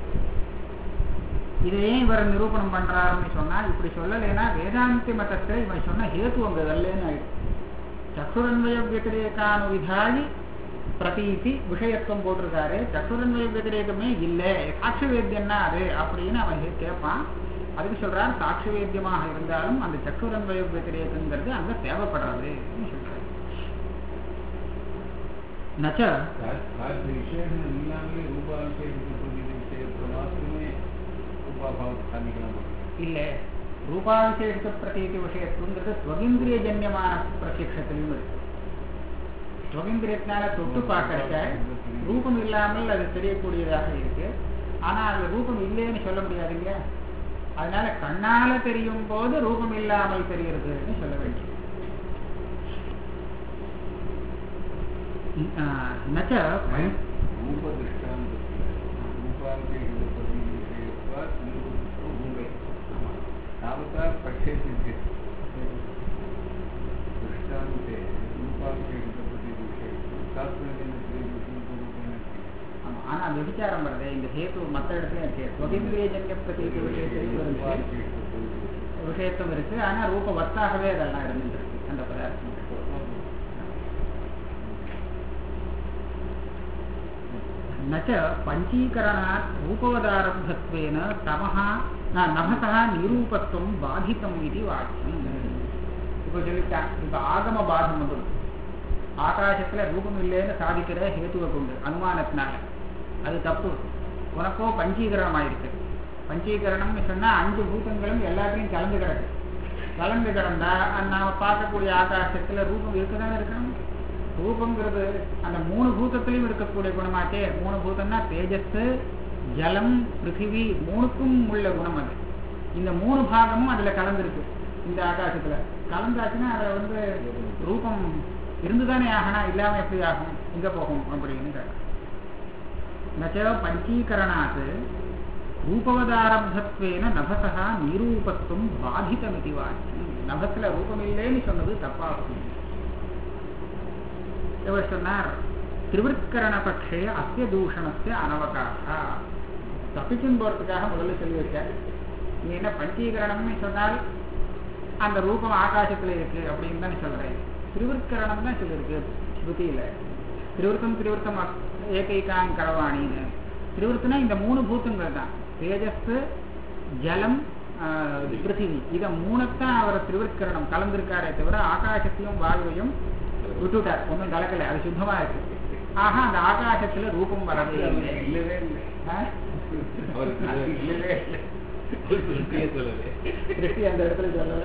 இதையே இவர் நிரூபணம் பண்றாருன்னு சொன்னா இப்படி சொல்லலைன்னா வேதாந்தி மதத்துல இவன் சொன்ன ஹேத்து அங்க வரலன்னு ஆயிடும் சக்ஷுரன்வய வியதிரேகானு விதாயி பிரதீதி விஷயத்துவம் போட்டிருக்காரு சக்ஷுரன்வய வியதிரேகமே இல்லை சாட்சி வேத்தியம்னா அது அப்படின்னு அவன் கே- கேட்பான் அதுக்கு சொல்றான் சாட்சி வேத்தியமாக இருந்தாலும் அந்த சக்ஷுரன்வய வியதிரேகங்கிறது அங்க தேவைப்படுறது சொல்றாரு நச்ச விசேஷம் இல்லாமலே ரூபாபிஷேகத்தை சொல்லி விஷயத்தை மாத்திரமே ரூபாபாவத்தை காமிக்கலாம் இல்லை ரூபாவிசேஷ பிரதீதி விஷயத்துங்கிறது ஸ்வகிந்திரியஜன்யமான பிரத்யக்ஷத்திலையும் இருக்கு ஸ்வகிந்திரியத்தினால தொட்டு பார்க்கறக்க ரூபம் இல்லாமல் அது தெரியக்கூடியதாக இருக்கு ஆனா அது ரூபம் இல்லைன்னு சொல்ல முடியாது இல்லையா அதனால கண்ணால தெரியும் போது ரூபம் இல்லாமல் தெரிகிறதுன்னு சொல்ல வேண்டியது ஆஹ் நச்ச பய- ரூபதிஷ்டாந்தத்தில் ரூபாபிஷேகத்தை சொல்லி விஷயத்வா நிரூபித்தோ பூமை तावता पश्यति दृष्टान्ते रूपाभिषेकप्रतिविषये शास्त्रजेन श्रीविष्णुरूपेण ஆமா. ஆனா விபச்சாரம் வருது இந்த ஹேத்து மற்ற இடத்துல இருக்கு ஸ்வகிந்திரியஜன்ய பிரதீதி விஷயத்திலையும் இருக்கு விஷயத்தும் இருக்கு ஆனா ரூப வத்தாகவே அதெல்லாம் இருந்துருக்கு அந்த பதார்த்தம் நச்ச பஞ்சீகரணாத் ரூபவதாரப்தத்வேன தமஹ ந நபசः நிரூபத்துவம் பாதித்தம் இது வாக்கியம் இப்போ சொல்லிட்டான் இப்போ ஆகம பாதம் வந்துடும் ஆகாசத்துல ரூபம் இல்லைன்னு சாதிக்கிற ஹேத்துவை கொண்டு அனுமானத்தினால அது தப்பு உனக்கோ பஞ்சீகரணம் ஆயிருக்கு பஞ்சீகரணம்னு சொன்னா அஞ்சு பூதங்களும் எல்லாத்தையும் கலந்து கிடக்கு கலந்து கிடந்தா அந்த நாம பார்க்கக்கூடிய ஆகாசத்துல ரூபம் இருக்குதானே இருக்கணும் ரூபங்கிறது அந்த மூணு பூதத்திலையும் இருக்கக்கூடிய குணமாச்சே மூணு பூதம்னா தேஜஸ் ஜலம் பிருத்திவி மூணுக்கும் உள்ள குணம் அது இந்த மூணு பாகமும் அதுல கலந்துருக்கு இந்த ஆகாசத்துல கலந்தாச்சுன்னா அதுல வந்து ரூபம் இருந்துதானே ஆகணும் இல்லாம எப்படி ஆகும் எங்க போகும் அப்படின்னு கேட்டான் நச்ச பஞ்சீகரணாத் ரூபவதாரப்தத்வேன நபசா நிரூபத்துவம் பாதிதமிதி வாச்சி நபத்துல ரூபம் இல்லைன்னு சொன்னது தப்பாகும் இவர் சொன்னார் திருவிற்கரண பட்சே அத்திய தூஷணத்தை அனவகாசா தப்பிச்சுன்னு போறதுக்காக முதல்ல சொல்லி வச்சார் நீ என்ன பஞ்சீகரணம்னு சொன்னால் அந்த ரூபம் ஆகாசத்துல இருக்கு அப்படின்னு தானே சொல்றேன் திருவிற்கரணம் தான் சொல்லியிருக்கு ஸ்ருதியில திருவிருத்தம் திருவிருத்தம் ஏகைகாங் கரவாணின்னு திருவிருத்தனா இந்த மூணு பூத்தங்கள் தான் தேஜஸ் ஜலம் ஆஹ், பிருத்திவி இதை மூணைத்தான் அவர் திருவிற்கரணம் கலந்திருக்காரே தவிர ஆகாசத்தையும் வாயுவையும் விட்டுட்டார் ஒன்றும் கலக்கல அது சுத்தமா இருக்கு ஆக அந்த ஆகாசத்துல ரூபம் வரவே இல்லை இல்லவே இல்லை ஆ? அவருக்கு அது இல்லவே இல்லை ஒரு திருப்தியே சொல்லவே திருஷ்டி அந்த இடத்துல சொல்லல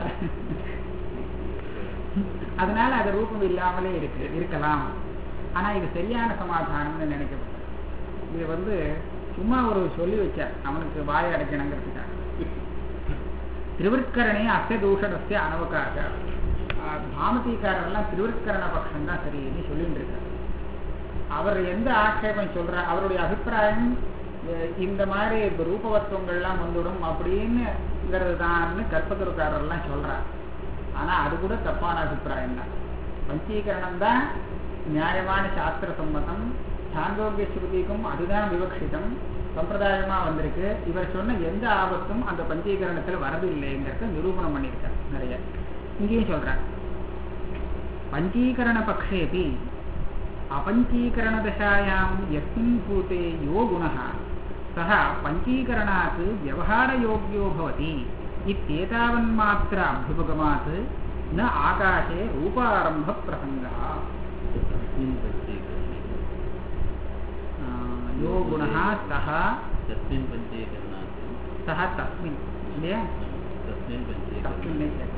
அதனால அது ரூபம் இல்லாமலே இருக்கு இருக்கலாம் ஆனா இது சரியான சமாதானம்னு நினைக்கப்பட்டது இது வந்து சும்மா ஒரு சொல்லி வச்சார் அவனுக்கு வாயை அடைக்கணுங்கிறதுக்காக திருவிற்கரணே அஸ்ய தூஷணஸ்ய அனவகாச பாமதிக்காரர்லாம் திருவிற்கரண பட்சம் தான் சரின்னு சொல்லிட்டு இருக்காரு அவர் எந்த ஆட்சேபம் சொல்ற அவருடைய அபிப்பிராயம் அஹ், இந்த மாதிரி இப்ப ரூபவத்துவங்கள்லாம் வந்துடும் அப்படின்னுங்கிறது தான்னு கற்பகருக்காரர்லாம் சொல்றார் ஆனா அது கூட தப்பான அபிப்பிராயம் தான் பஞ்சீகரணம் தான் நியாயமான சாஸ்திர சம்மதம் சாந்தோக்கிய ஸ்ருதிக்கும் அதுதான் விவக்ஷிதம் சம்பிரதாயமா வந்திருக்கு இவர் சொன்ன எந்த ஆபத்தும் அந்த பஞ்சீகரணத்துல வரதில்லைங்கிறத நிரூபணம் பண்ணியிருக்கார் நிறைய இங்கேயும் சொல்றார் பஞ்சீகரண பக்ஷேபி अपञ्चीकरणदशायां यस्मिन् भूते यो गुणः सः पञ्चीकरणात् व्यवहारयोग्यो भवति इत्येतावन्मात्र अभ्युपगमात् न आकाशे रूपारम्भप्रसङ्गः तस्मिन् पञ्चीकरणे आ, यो गुणः सः तस्मिन् पञ्चीकरणात् सः तस्मिन् இல்லையா तस्मिन् தஸ்மின் पञ्चीकरणे கேட்கலாம்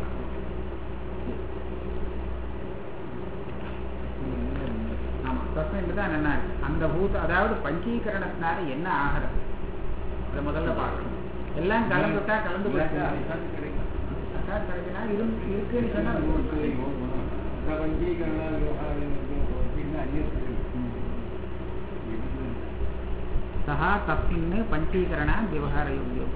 ஆமா தஸ்மின் தான் என்ன இருக்கு அந்த பூத அதாவது பஞ்சீகரணத்தினால என்ன ஆகிறது அதை முதல்ல பார்க்கணும் எல்லாம் கலந்துட்டா கலந்து போயிட்டா அது கிடைக்கும் அசாத் கிடைக்கினா இருந்து இருக்குன்னு சொன்னா அது உங்களுக்கு போச்சு. யோகம். பிரபஞ்சீகரண விவகாரம் அப்படின்னு அந்நியத்தில் सः तस्मिन् पञ्चीकरण व्यवहारयोग्यो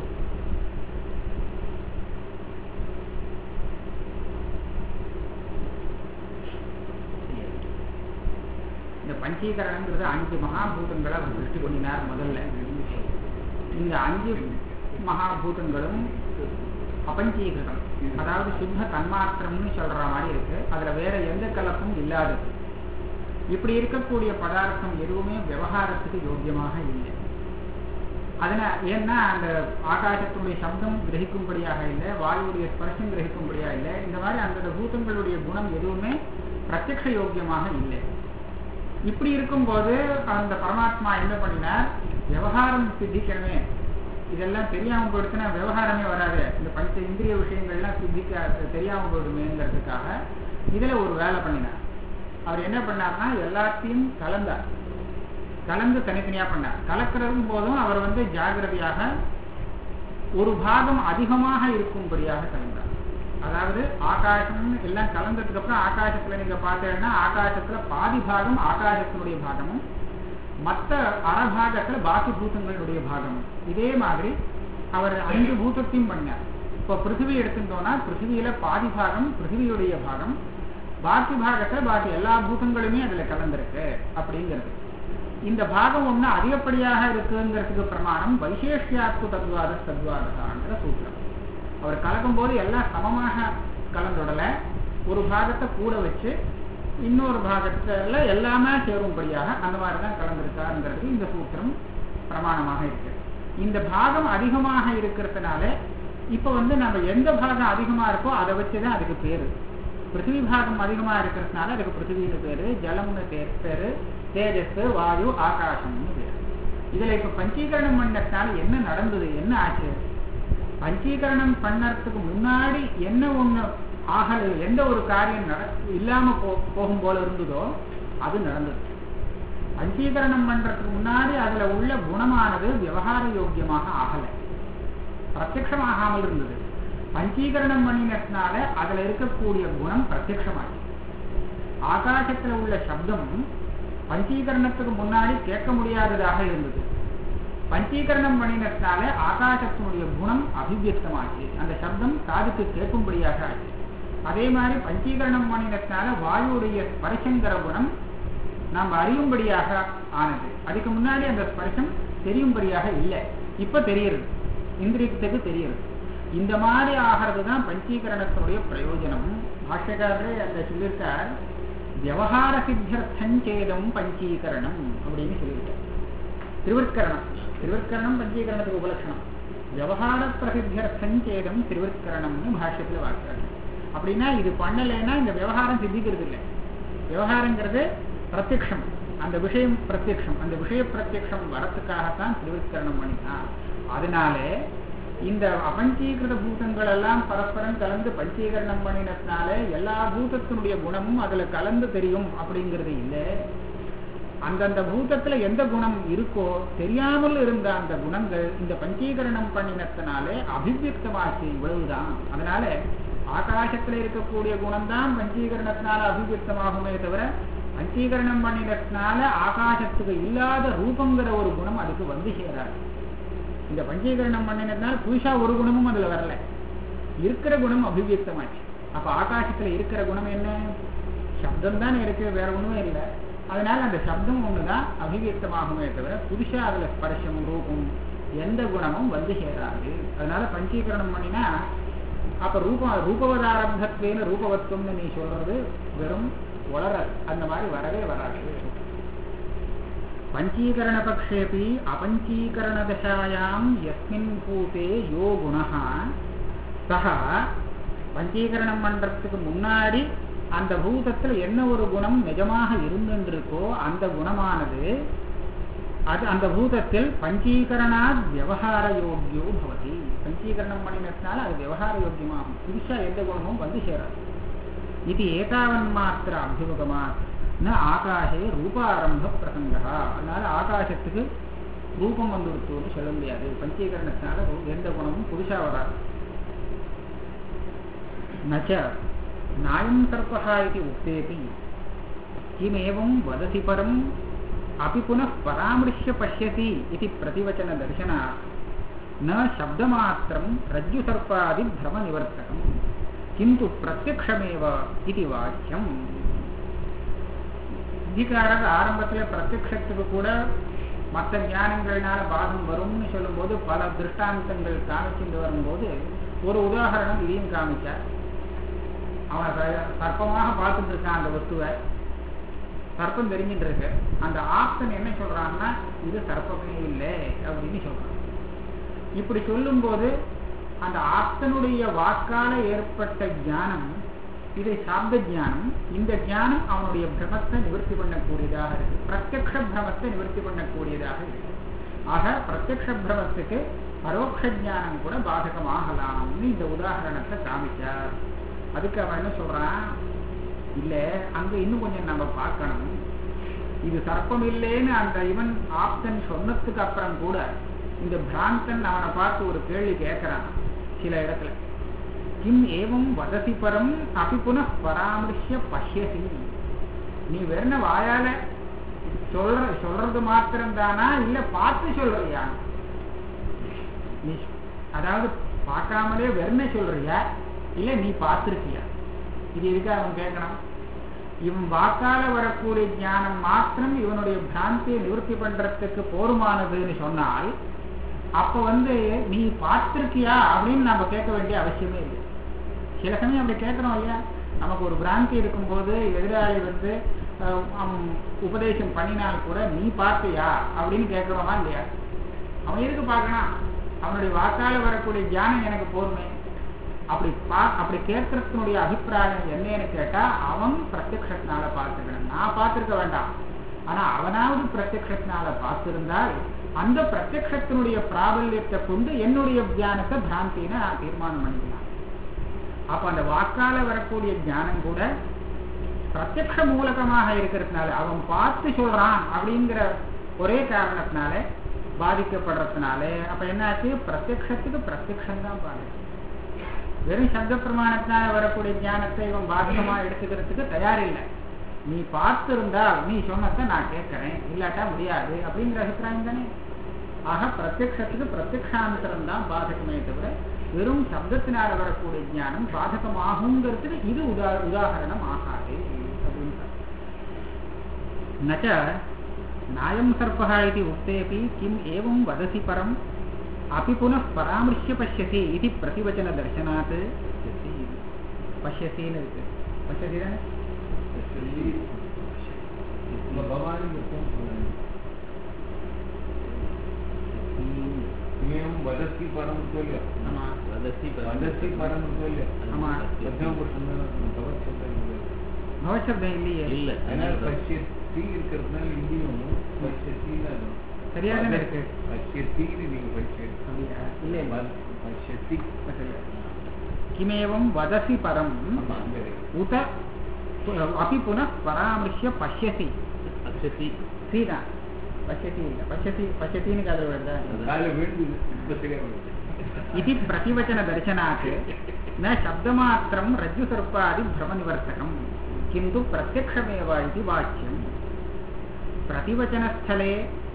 இந்த பஞ்சீகரணங்கிறது அஞ்சு மகாபூதங்களை அவர் சிருஷ்டி பண்ணினார் முதல்ல இந்த அஞ்சு மகாபூதங்களும் அபஞ்சீகிருதம் அதாவது சுத்த தன்மாத்திரம்னு சொல்ற மாதிரி இருக்கு அதுல வேற எந்த கலப்பும் இல்லாதது இப்படி இருக்கக்கூடிய பதார்த்தம் எதுவுமே விவகாரத்துக்கு யோக்கியமாக இல்லை அதனால ஏன்னா அந்த ஆகாசத்தினுடைய சப்தம் கிரகிக்கும்படியாக இல்லை வாயுடைய ஸ்பர்ஷம் கிரகிக்கும்படியாக இல்லை இந்த மாதிரி அந்த பூதங்களுடைய குணம் எதுவுமே பிரத்யக்ஷ யோக்கியமாக இல்லை இப்படி இருக்கும்போது அந்த பரமாத்மா என்ன பண்ணினார் விவகாரம் சித்திக்கணுமே இதெல்லாம் தெரியாம போயிடுச்சுன்னா விவகாரமே வராது இந்த பஞ்ச இந்திரிய விஷயங்கள்லாம் சித்திக்க தெரியாம போயிடுமேங்கிறதுக்காக இதுல ஒரு வேலை பண்ணினார் அவர் என்ன பண்ணார்னா எல்லாத்தையும் கலந்தார் கலந்து தனித்தனியா பண்ணார் கலக்கிறதும் போதும் அவர் வந்து ஜாகிரதையாக ஒரு பாகம் அதிகமாக இருக்கும்படியாக கலந்தார் அதாவது ஆகாசம் எல்லாம் கலந்ததுக்கு அப்புறம் ஆகாசத்துல நீங்க பார்த்தீங்கன்னா ஆகாசத்துல பாதி பாகம் ஆகாசத்தினுடைய பாகமும் மற்ற அறபாகத்துல பாக்கி பூதங்களுடைய பாகமும் இதே மாதிரி அவர் அஞ்சு பூதத்தையும் பண்ணார் இப்போ பிருத்திவி எடுத்துட்டோம்னா பிருத்திவியில பாதி பாகம் பிருத்திவியுடைய பாகம் பாக்கி பாகத்துல பாக்கி எல்லா பூதங்களுமே அதுல கலந்திருக்கு அப்படிங்கிறது இந்த பாகம் ஒண்ணு அதிகப்படியாக இருக்குங்கிறதுக்கு பிரமாணம் வைசேஷ்யாத்து தத்வாத தத்வாதகாங்கிற சூத்திரம் அவர் கலக்கும் போது எல்லாம் சமமாக கலந்துடல ஒரு பாகத்தை கூட வச்சு இன்னொரு பாகத்துல எல்லாமே சேரும்படியாக அந்த மாதிரி தான் கலந்திருக்காருங்கிறது இந்த சூத்திரம் பிரமாணமாக இருக்கு இந்த பாகம் அதிகமாக இருக்கிறதுனால இப்ப வந்து நம்ம எந்த பாகம் அதிகமா இருக்கோ அதை வச்சுதான் அதுக்கு பேரு பிருத்திவி பாகம் அதிகமா இருக்கிறதுனால அதுக்கு பிருத்திவின்னு பேரு ஜலம்னு பேர் பேரு தேஜஸ் வாயு ஆகாசம்னு பேரு இதுல இப்ப பஞ்சீகரணம் பண்ணதுனால என்ன நடந்தது என்ன ஆச்சு பஞ்சீகரணம் பண்ணறதுக்கு முன்னாடி என்ன ஒண்ணு ஆகல எந்த ஒரு காரியம் நட இல்லாம போ போகும் போல இருந்ததோ அது நடந்தது பஞ்சீகரணம் பண்றதுக்கு முன்னாடி அதுல உள்ள குணமானது விவகார யோக்கியமாக ஆகல பிரத்யக்ஷமாகாமல் இருந்தது பஞ்சீகரணம் பண்ணினதுனால அதுல இருக்கக்கூடிய குணம் பிரத்யக்ஷமாச்சு ஆகாசத்துல உள்ள சப்தம் பஞ்சீகரணத்துக்கு முன்னாடி கேட்க முடியாததாக இருந்தது பஞ்சீகரணம் பண்ணினதுனால ஆகாசத்தினுடைய குணம் அபிவியக்தமாச்சு அந்த சப்தம் காதுக்கு கேட்கும்படியாக ஆச்சு அதே மாதிரி பஞ்சீகரணம் பண்ணினதுனால வாயுடைய ஸ்பர்சங்கிற குணம் நாம் அறியும்படியாக ஆனது அதுக்கு முன்னாடி அந்த ஸ்பர்சம் தெரியும்படியாக இல்லை இப்ப தெரியுது இந்திரியத்துக்கு தெரியுது இந்த மாதிரி ஆகிறது தான் பஞ்சீகரணத்தினுடைய பிரயோஜனம் பாஷ்யக்காரரே அந்த சொல்லியிருக்கார் விவகார சித்தியர்த்தஞ்சேதம் பஞ்சீகரணம் அப்படின்னு சொல்லியிருக்கார் திருவற்கரணம் திருவற்கரணம் பஞ்சீகரணத்துக்கு உபலட்சணம் விவகார பிரசித்தியர்த்தஞ்சேதம் திருவற்கரணம்னு பாஷ்யத்தில் வாக்குறாங்க அப்படின்னா இது பண்ணலைன்னா இந்த விவகாரம் சித்திக்கிறது இல்லை விவகாரங்கிறது பிரத்யக்ஷம் அந்த விஷயம் பிரத்யக்ஷம் அந்த விஷய பிரத்யக்ஷம் வரத்துக்காகத்தான் திருவிற்கரணம் பண்ணினான் அதனால இந்த அபஞ்சீகிருத பூதங்கள் எல்லாம் பரஸ்பரம் கலந்து பஞ்சீகரணம் பண்ணினதுனால எல்லா பூதத்தினுடைய குணமும் அதுல கலந்து தெரியும் அப்படிங்கிறது இல்லை அந்தந்த பூதத்துல எந்த குணம் இருக்கோ தெரியாமல் இருந்த அந்த குணங்கள் இந்த பஞ்சீகரணம் பண்ணினத்தினாலே அபிவியக்தமாச்சு இவ்வளவுதான் அதனால ஆகாசத்துல இருக்கக்கூடிய குணம் தான் பஞ்சீகரணத்தினால அபிவியக்தமாகுமே தவிர பஞ்சீகரணம் பண்ணினதுனால ஆகாசத்துக்கு இல்லாத ரூபங்கிற ஒரு குணம் அதுக்கு வந்து சேராது இந்த பஞ்சீகரணம் பண்ணினதுனால புதுசா ஒரு குணமும் அதுல வரல இருக்கிற குணம் அபிவியக்தமாச்சு அப்ப ஆகாசத்துல இருக்கிற குணம் என்ன சப்தம் தான் இருக்கு வேற ஒண்ணுமே இல்லை அதனால அந்த சப்தம் ஒண்ணுதான் அபிவியக்தமாகுமே தவிர புதுசா அதுல ஸ்பர்ஷம் ரூபம் எந்த குணமும் வந்து சேராது அதனால பஞ்சீகரணம் பண்ணினா அப்ப ரூப ரூபவதாரம்பத்வேன ரூபவத்துவம்னு நீ சொல்றது வெறும் உளறல் அந்த மாதிரி வரவே வராது பஞ்சீகரணபக்ஷேபி அபஞ்சீகரணதசாயாம் யஸ்மின் பூதே யோ குணः சக பஞ்சீகரணம் பண்றதுக்கு முன்னாடி அந்த பூதத்துல என்ன ஒரு குணம் நிஜமாக இருந்துருக்கோ அந்த குணமானது அது அந்த பூதத்தில் பஞ்சீகரணாத் விவகார யோக்கியோ பவதி பஞ்சீகரணம் பண்ணினதுனால அது விவகார யோக்கியமாகும் புதுசா எந்த குணமும் வந்து சேராது இது ஏதாவன் மாத்திர அபிமுகமா ந ஆகாஷே ரூபாரம்ப பிரசங்கா அதனால ஆகாசத்துக்கு ரூபம் வந்துடுத்துன்னு சொல்ல முடியாது பஞ்சீகரணத்தினால எந்த குணமும் புதுசா வராது நச்ச நாயம் தர்ப்பா இது உக்தேபி கிமேவம் வதசி பரம் अपि पुनः परामृश्य पश्यति इति प्रतिवचनदर्शनात् न शब्दमात्रं रज्जुसर्पादिभ्रमनिवर्तकम् किन्तु प्रत्यक्षमेव इति वाक्यम् புத்திக்காரர் ஆரம்பத்தில் பிரத்யக்ஷத்துக்கு கூட மற்ற ஞானங்கள்னால பாதம் வரும்னு சொல்லும்போது பல திருஷ்டாந்தங்கள் காமிச்சுட்டு வரும்போது ஒரு உதாரணம் இதையும் காமிச்சார் அவன் சர்ப்பமாக பார்த்துட்டு இருக்கான் அந்த வஸ்துவை சர்ப்பம் தெரிஞ்சுட்டு இருக்கு அந்த ஆப்தன் என்ன சொல்றான்னா இது சர்ப்பமே இல்லை அப்படின்னு சொல்றான் இப்படி சொல்லும்போது அந்த ஆப்தனுடைய வாக்கால ஏற்பட்ட ஞானம் இதை சாப்த ஜானம் இந்த ஞானம் அவனுடைய பிரமத்தை நிவர்த்தி பண்ணக்கூடியதாக இருக்கு பிரத்யக்ஷ பிரமத்தை நிவர்த்தி பண்ணக்கூடியதாக இருக்கு ஆக பிரத்யக்ஷ பிரமத்துக்கு பரோட்ச ஜானம் கூட பாதகமாகலாம்னு இந்த உதாரணத்தை காமிச்சார் அதுக்கு அவன் என்ன சொல்றான் இல்ல அங்க இன்னும் கொஞ்சம் நம்ம பார்க்கணும் இது சர்ப்பம் இல்லைன்னு அந்த இவன் ஆப்தன் சொன்னதுக்கு அப்புறம் கூட இந்த பிராந்தன் அவனை பார்த்து ஒரு கேள்வி கேட்கிறான் சில இடத்துல கிம் ஏவம் வதசி பரம் அபி புன பராமரிஷ பஷ்யசி நீ வெறும் வாயால சொல்ற சொல்றது மாத்திரம் தானா இல்ல பார்த்து சொல்றியா நீ அதாவது பார்க்காமலே வெறுமை சொல்றியா இல்ல நீ பார்த்திருக்கியா இது எதுக்கு அவன் கேட்கணும் இவன் வாக்கால வரக்கூடிய ஞானம் மாத்திரம் இவனுடைய பிராந்தியை நிவர்த்தி பண்றதுக்கு போருமானதுன்னு சொன்னால் அப்ப வந்து நீ பார்த்திருக்கியா அப்படின்னு நம்ம கேட்க வேண்டிய அவசியமே இல்லை சில சமயம் அப்படி கேட்கிறோம் இல்லையா நமக்கு ஒரு பிராந்தி இருக்கும்போது எதிராளி வந்து உபதேசம் பண்ணினால் கூட நீ பார்த்தியா அப்படின்னு கேட்கிறோமா இல்லையா அவன் எதுக்கு பார்க்கணும் அவனுடைய வாக்கால வரக்கூடிய தியானம் எனக்கு போதுமே அப்படி பா அப்படி கேட்கறதுனுடைய அபிப்பிராயம் என்னன்னு கேட்டா அவன் பிரத்யக்ஷத்தினால பார்த்துக்கணும் நான் பார்த்திருக்க வேண்டாம் ஆனா அவனாவது பிரத்யக்ஷத்தினால பார்த்திருந்தால் அந்த பிரத்யக்ஷத்தினுடைய பிராபல்யத்தை கொண்டு என்னுடைய தியானத்தை பிராந்தின்னு நான் தீர்மானம் பண்ணிக்கலாம் அப்ப அந்த வாக்கால வரக்கூடிய ஞானம் கூட பிரத்யக்ஷ மூலகமாக இருக்கிறதுனால அவன் பார்த்து சொல்றான் அப்படிங்கிற ஒரே காரணத்தினால பாதிக்கப்படுறதுனால அப்ப என்னாச்சு பிரத்யக்ஷத்துக்கு பிரத்யக்ஷம் தான் பாதிக்கும் வெறும் சப்த பிரமாணத்தினால வரக்கூடிய ஞானத்தை இவன் பாதகமா எடுத்துக்கிறதுக்கு தயாரில்லை நீ பார்த்திருந்தால் நீ சொன்னதை நான் கேட்கிறேன் இல்லாட்டா முடியாது அப்படிங்கிற அபிப்பிராயம் தானே ஆக பிரத்யக்ஷத்துக்கு பிரத்யக்ஷாந்தரம் தான் பாதகமே தவிர வெறும் சப்தத்தினால வரக்கூடிய ஞானம் பாதகமாகுங்கிறதுக்கு இது உதா உதாகரணம் ஆகாது அப்படின்னு நச்ச நாயம் சர்ப்பः इति उक्तेऽपि किम् एवं वदसि परम् अपि पुनः परामृश्य पश्यसि इति प्रतिवचनदर्शनात् पश्यसि இருக்கு பஷ்யசி தானே இந்த பவானி மட்டும் சொல்லுங்க இவன் வதத்தி பரம் சொல்ல ஆமா वदसि வதத்தி பரம் சொல்ல ஆமா. மத்தியம் புருஷன் பவசப்தம் இல்லையே இல்ல அதனால பஷ்யத்தி இருக்கிறதுனால இங்கேயும் பஷ்யத்தின்னு சரியா தானே இருக்கு பஷ்யத்தின்னு நீங்க பஷ்ய அப்படியா இல்ல இல்ல பஷ்யத்தி சரியா. கிமேவம் வதசி பரம் ஆமா, அங்க இருக்கு. உத अपि पुनः परामृश्य पश्यसि अक्षति சீதா பஷ்யதி இல்ல பஷ்யதி பஷ்யத்தின்னு கதை வருதா காலை விழுந்து இப்ப சரியா வருது. इति प्रतिवचनदर्शनात् न शब्दमात्रं रज्जुसर्पादिभ्रमनिवर्तकं किन्तु प्रत्यक्षमेव इति वाच्यम् प्रतिवचनस्थले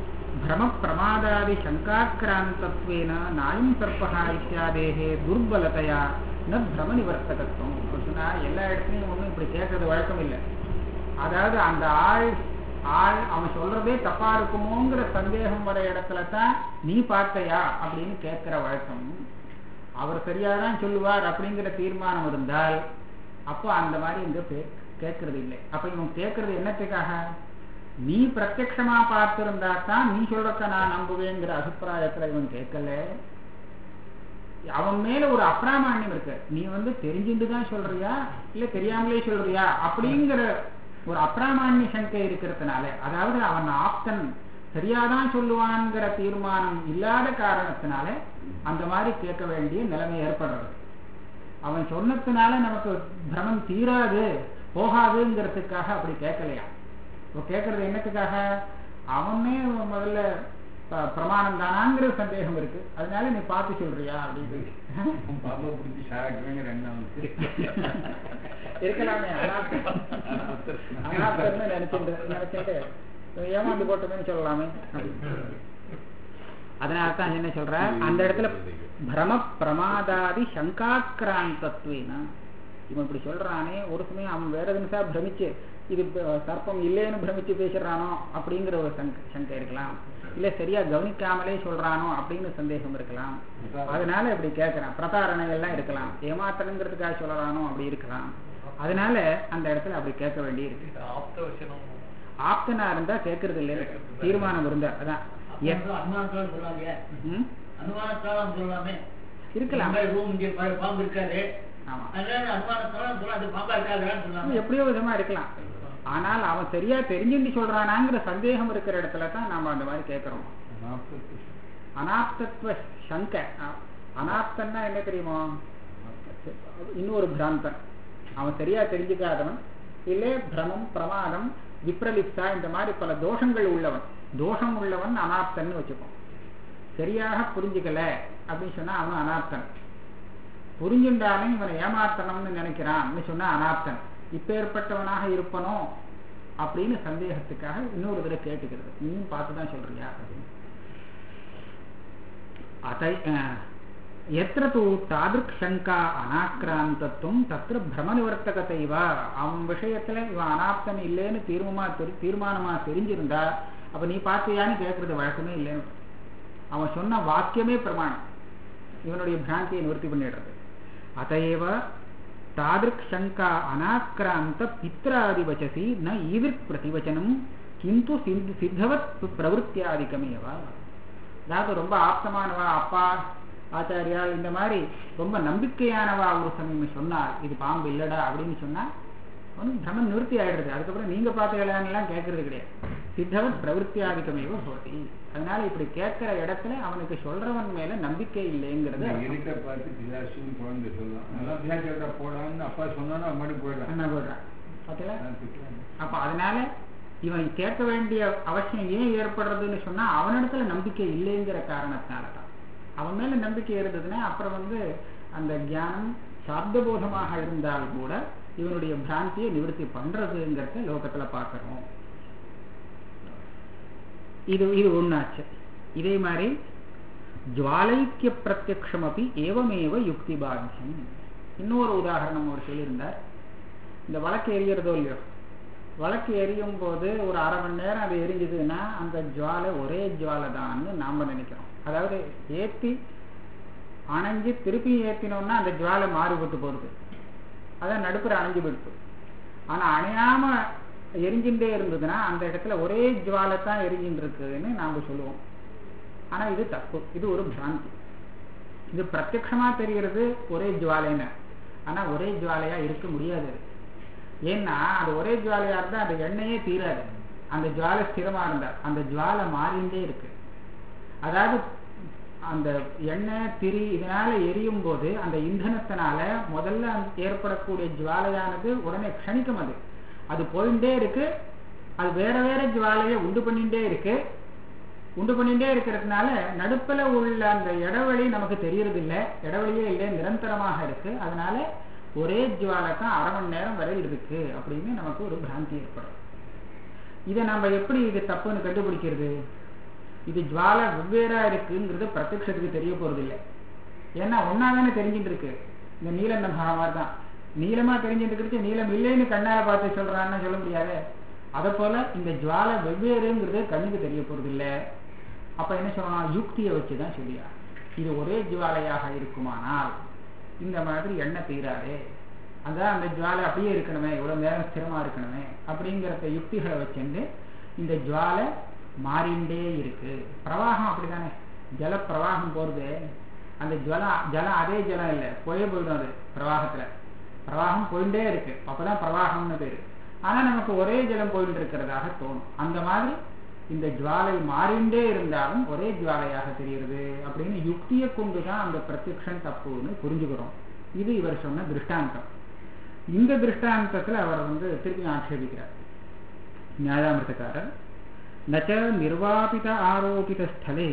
भ्रमप्रमादादिशङ्काक्रान्तत्वेन नायं सर्पः इत्यादेः दुर्बलतया न भ्रमनिवर्तकत्वம் அவர் சொன்னார் எல்லா இடத்துலையும் ஒன்றும் இப்படி கேட்கறது வழக்கம் இல்லை அதாவது அந்த ஆள் ஆள் அவன் சொல்றதே தப்பா இருக்குமோங்கிற சந்தேகம் வர இடத்துல தான் நீ பார்த்தையா அப்படின்னு கேட்கிற வழக்கம் அவர் சரியாதான் சொல்லுவார் அப்படிங்கிற தீர்மானம் இருந்தால் அப்போ அந்த மாதிரி இங்க பே- கேட்கறது இல்லை அப்ப இவன் கேட்கறது என்னத்துக்காக நீ பிரத்யக்ஷமா பார்த்திருந்தா தான் நீ சொல்றத நான் நம்புவேங்கிற அபிப்பிராயத்துல இவன் கேட்கல அவன் மேல ஒரு அப்பிராமான்யம் இருக்கு நீ வந்து தெரிஞ்சுட்டு தான் சொல்றியா இல்ல தெரியாமலே சொல்றியா அப்படிங்கிற ஒரு அப்பிராமான்ய சங்கை இருக்கிறதுனால அதாவது அவன் ஆப்தன் சரியாதான் சொல்லுவான்ங்கிற தீர்மானம் இல்லாத காரணத்தினால அந்த மாதிரி கேட்க வேண்டிய நிலைமை ஏற்படுறது அவன் சொன்னதுனால நமக்கு பிரமம் தீராது போகாதுங்கிறதுக்காக அப்படி கேட்கலையா இப்போ கேட்கறது என்னத்துக்காக அவனே முதல்ல ப- பிரமாணம் தானாங்கிற சந்தேகம் இருக்கு அதனால நீ பார்த்து சொல்றியா அப்படின்னு உன் பாப்பா பிடிச்சி ஷாக்குவேங்க ரெண்டாவது இருக்கலாமே அனாப்தன் அனாப்தன்னு நினைச்சுட்டு நினைச்சுட்டு ஏமாந்து போட்டதுன்னு சொல்லலாமே அதனால தான் என்ன சொல்ற அந்த இடத்துல பிரம பிரமாதாதி சங்காக்கிராந்தத்வேனா இவன் இப்படி சொல்றானே ஒரு சமயம் அவன் வேற நிமிஷா பிரமிச்சு இது ப- சர்ப்பம் இல்லைன்னு பிரமிச்சு பேசுறானோ அப்படிங்கிற ஒரு சங்க சங்கை இருக்கலாம் இல்ல சரியா கவனிக்காமலே சொல்றானோ அப்படின்னு சந்தேகம் இருக்கலாம் அதனால இப்படி கேட்கறான் பிரதாரணை எல்லாம் இருக்கலாம் ஏமாத்தணுங்கிறதுக்காக சொல்லறானோ அப்படி இருக்கலாம் அதனால அந்த இடத்துல அப்படி கேட்க வேண்டி இருக்கு ஆப்தனா இருந்தா கேட்கறது இல்லை தீர்மானம் இருந்தா அதான் எஸ் அனுமானத்தோட சொல்லாங்க ம்? அனுமானத்தோட சொல்லலாமே இருக்கலாம் இந்த மாதிரி room இங்க பாரு, பாம்பு இருக்காது ஆமா அதனால அனுமானத்தோட சொல்லலாம் அது பாம்பா இருக்காதுன்னு சொல்லலாமே எப்படியோ விதமா இருக்கலாம் ஆனால் அவன் சரியா தெரிஞ்சுட்டு சொல்றானாங்கிற சந்தேகம் இருக்கிற இடத்துல தான் நாம அந்த மாதிரி கேட்கிறோம் அனாப்தத்துவ சங்கை அ- அனாப்தன்னா என்ன தெரியுமோ இன்னொரு பிராந்தன் அவன் சரியா தெரிஞ்சுக்காதவன் இல்லை பிரமம் பிரமாதம் விப்ரலிப்சா இந்த மாதிரி பல தோஷங்கள் உள்ளவன் தோஷம் உள்ளவன் அனாப்தன்னு வச்சுப்போம் சரியாக புரிஞ்சுக்கல அப்படின்னு சொன்னா அவன் அனாப்தன் புரிஞ்சுண்டாலும் இவனை ஏமாத்தணும்னு நினைக்கிறான்னு சொன்னா அனாப்தன் இப்பேற்பட்டவனாக இருப்பனோ அப்படின்னு சந்தேகத்துக்காக இன்னொரு தடவை கேட்டுக்கிறது நீயும் பார்த்து தான் சொல்றியா அப்படின்னு அத்தை எத்திர தூ தாதிருக் சங்கா அனாக்கிராந்தத்துவம் தத்திர பிரமநிவர்த்தகத்தைவ அவன் விஷயத்துல இவன் அனாப்தன் இல்லைன்னு தீர்மானமா தெரி- தீர்மானமா தெரிஞ்சிருந்தா அப்ப நீ பார்த்தியான்னு கேட்கறது வழக்கமே இல்லைன்னு அவன் சொன்ன வாக்கியமே பிரமாணம் இவனுடைய பிராந்தியை நிவர்த்தி பண்ணிடுறது அதையேவ தாதிருக் சங்கா அனாக்கிராந்த பித்ராதிவச்சசி ந ஈவிர்க் பிரதிவச்சனம் கிந்து சித் சித்தவத் பிரவருத்தியாதிக்கமேவா அதாவது ரொம்ப ஆப்தமானவா அப்பா ஆச்சாரியால் இந்த மாதிரி ரொம்ப நம்பிக்கையானவா ஒரு சமயம் சொன்னார் இது பாம்பு இல்லடா அப்படின்னு சொன்னா அவனுக்கு பிரமன் நிவர்த்தி ஆயிடுறது அதுக்கப்புறம் நீங்க பார்த்தீங்களான்லாம் கேட்கறது கிடையாது சித்தவத் பிரவருத்தியாதிக்கமேவ போட்டி அதனால இப்படி கேட்கிற இடத்துல அவனுக்கு சொல்றவன் மேல நம்பிக்கை இல்லைங்கிறது அர்த்தம். இருக்க பார்த்து பிசாசுன்னு குழந்தை சொல்லலாம் அதெல்லாம் பிசாசு போடான்னு அப்பா சொன்னா மறுபடியும் போயிடலாம் என்ன சொல்றான் பார்த்தீங்களா நான் திட்டுறேன். அப்ப அதனால இவன் கேட்க வேண்டிய அவசியம் ஏன் ஏற்படுறதுன்னு சொன்னா அவனிடத்துல நம்பிக்கை இல்லைங்கிற காரணத்தினால தான் அவன் மேல நம்பிக்கை இருந்ததுன்னா அப்புறம் வந்து அந்த ஞானம் சாப்தபோதமாக இருந்தால் கூட இவனுடைய பிராந்தியை நிவர்த்தி பண்றதுங்கிறத லோகத்துல பார்க்கிறோம் இது இது ஒண்ணாச்சு இதே மாதிரி ஜுவாலைக்கிய பிரத்யக்ஷம் அப்படி ஏவமேவ யுக்தி பாத்தியம் இன்னொரு உதாரணம் அவர் சொல்லியிருந்தார் இந்த வழக்கு எரியறதோ இல்லையோ வழக்கு எரியும் போது ஒரு அரை மணி நேரம் அது எரிஞ்சுதுன்னா அந்த ஜுவாலை ஒரே ஜுவாலை தான்னு நாம நினைக்கிறோம் அதாவது ஏத்தி அணைஞ்சு திருப்பி ஏத்தினோம்னா அந்த ஜுவாலை மாறுபட்டு போறது அதான் நடுப்புற அணைஞ்சு போயிடுது ஆனா அணையாம எரிஞ்சுட்டே இருந்ததுன்னா அந்த இடத்துல ஒரே ஜுவாலை தான் எரிஞ்சுட்டு இருக்குன்னு நாம சொல்லுவோம் ஆனா இது தப்பு இது ஒரு பிராந்தி இது பிரத்யக்ஷமா தெரிகிறது ஒரே ஜுவாலைன்னு ஆனா ஒரே ஜுவாலையா இருக்க முடியாது அது. ஏன்னா அது ஒரே ஜுவாலையா இருந்தா அந்த எண்ணெயே தீராது அந்த ஜுவாலை ஸ்திரமா இருந்தா அந்த ஜுவாலை மாறிண்டே இருக்கு அதாவது அந்த எண்ணெய் திரி இதனால எரியும் போது அந்த இந்தனத்தினால முதல்ல அந்த ஏற்படக்கூடிய ஜுவாலையானது உடனே க்ஷணிக்கும் அது அது போயிட்டே இருக்கு அது வேற வேற ஜுவாலையை உண்டு பண்ணிட்டே இருக்கு உண்டு பண்ணிட்டே இருக்கிறதுனால நடுப்புல உள்ள அந்த இடைவெளி நமக்கு தெரியறது இல்ல இடைவெளியே இல்லை நிரந்தரமாக இருக்கு அதனால ஒரே ஜுவாலை தான் அரை மணி நேரம் வரை இருக்கு அப்படின்னு நமக்கு ஒரு பிராந்தி ஏற்படும் இதை நம்ம எப்படி இது தப்புன்னு கண்டுபிடிக்கிறது இது ஜுவாலை வெவ்வேறா இருக்குங்கிறது பிரத்யக்ஷத்துக்கு தெரிய போறது இல்லை ஏன்னா ஒன்னா தானே தெரிஞ்சுட்டு இருக்கு இந்த நீலம் மாதிரி தான் நீளமா தெரிஞ்சுட்டு இருக்கிறது நீளம் இல்லைன்னு கண்ணால பார்த்து சொல்றான்னு சொல்ல முடியாது அதை போல இந்த ஜுவாலை வெவ்வேறுங்கிறது கண்ணுக்கு தெரிய போறது இல்லை அப்ப என்ன சொல்லணும் யுக்தியை வச்சுதான் சொல்லியா இது ஒரே ஜுவாலையாக இருக்குமானால் இந்த மாதிரி எண்ணெய் தீராதே அதான் அந்த ஜுவாலை அப்படியே இருக்கணுமே இவ்வளவு நேரம் ஸ்திரமா இருக்கணுமே அப்படிங்கிறத யுக்திகளை வச்சுட்டு இந்த ஜுவாலை மாறிண்டே இருக்கு பிரவாகம் அப்படிதானே ஜல பிரவாகம் போறது அந்த ஜலம் ஜலம் அதே ஜலம் இல்லை போயே போயிடும் அது பிரவாகத்துல பிரவாகம் போயிட்டே இருக்கு அப்பதான் பிரவாகம்னு பேரு ஆனா நமக்கு ஒரே ஜலம் போயிட்டு இருக்கிறதாக தோணும் அந்த மாதிரி இந்த ஜுவாலை மாறிண்டே இருந்தாலும் ஒரே ஜுவாலையாக தெரிகிறது அப்படின்னு யுக்தியை கொண்டுதான் அந்த பிரத்யக்ஷன் தப்புன்னு புரிஞ்சுக்கிறோம் இது இவர் சொன்ன திருஷ்டாந்தம் இந்த திருஷ்டாந்தத்துல அவர் வந்து திருப்பி ஆட்சேபிக்கிறார் நியாயாமிர்தக்காரர் நச்ச நிர்வாபித ஆரோபித ஸ்தலே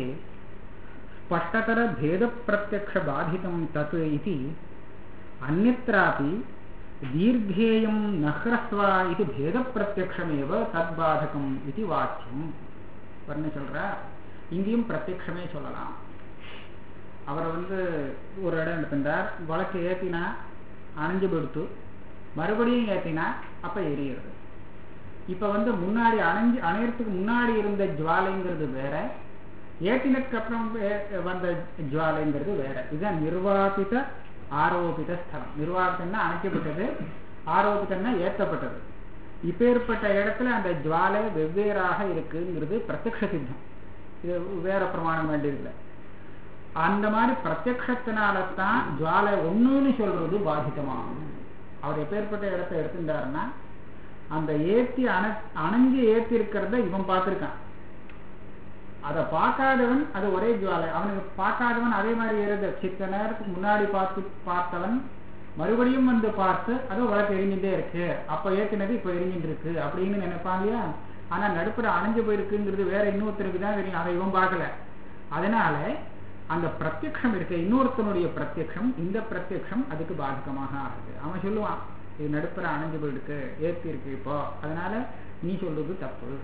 ஸ்பஷ்டதர பேத பிரத்யக்ஷ பாதிதம் தத் இது அந்நத்ராபி தீர்घेयं न ह्रस्वा இது பேத பிரத்யக்ஷமேவ தத்பாதகம் இது வாக்கியம் பண்ண சொல்றா இங்கேயும் பிரத்யக்ஷமே சொல்லலாம் அவர் வந்து ஒரு இடம் எடுத்துட்டார் வழக்கு ஏத்தினா அணைஞ்சு கொடுத்து மறுபடியும் ஏத்தினா அப்ப எரியுறது இப்ப வந்து முன்னாடி அணைஞ்சு அணையறதுக்கு முன்னாடி இருந்த ஜுவாலைங்கிறது வேற ஏத்தினதுக்கு அப்புறம் வே- வந்த ஜுவாலைங்கிறது வேற இதுதான் நிர்வாபித ஆரோபித ஸ்தலம் நிர்வாகம்னா அணைக்கப்பட்டது ஆரோபித்தம்னா ஏற்றப்பட்டது இப்பேற்பட்ட இடத்துல அந்த ஜுவாலை வெவ்வேறாக இருக்குங்கிறது பிரத்யக்ஷ சித்தம் இது வேற பிரமாணம் வேண்டியதில்லை அந்த மாதிரி பிரத்யக்ஷத்தினாலதான் ஜுவாலை ஒண்ணுன்னு சொல்றது பாதிதமாகும் அவர் எப்பேற்பட்ட இடத்தை எடுத்துட்டாருன்னா அந்த ஏத்தி அணை அணைஞ்சு ஏத்தி இருக்கிறத இவன் பார்த்திருக்கான் அதை பார்க்காதவன் அது ஒரே ஜுவாலை அவனுக்கு பார்க்காதவன் அதே மாதிரி ஏறுது சித்த நேரத்துக்கு முன்னாடி பார்த்து பார்த்தவன் மறுபடியும் வந்து பார்த்து அது வழக்கு எரிஞ்சுட்டே இருக்கு அப்ப ஏத்தினது இப்ப எரிஞ்சுட்டு இருக்கு அப்படின்னு நினைப்பான் இல்லையா ஆனா நடுப்புற அணைஞ்சு போயிருக்குங்கிறது வேற இன்னொருத்தருக்கு தான் தெரியும் அதை இவன் பார்க்கல அதனால அந்த பிரத்யக்ஷம் இருக்கு இன்னொருத்தனுடைய பிரத்யக்ஷம் இந்த பிரத்யக்ஷம் அதுக்கு பாதகமாக ஆகுது அவன் சொல்லுவான் இது நடுப்புற அணைஞ்சு போயிருக்கு ஏத்தி இருக்கு இப்போ அதனால நீ சொல்றது தப்பு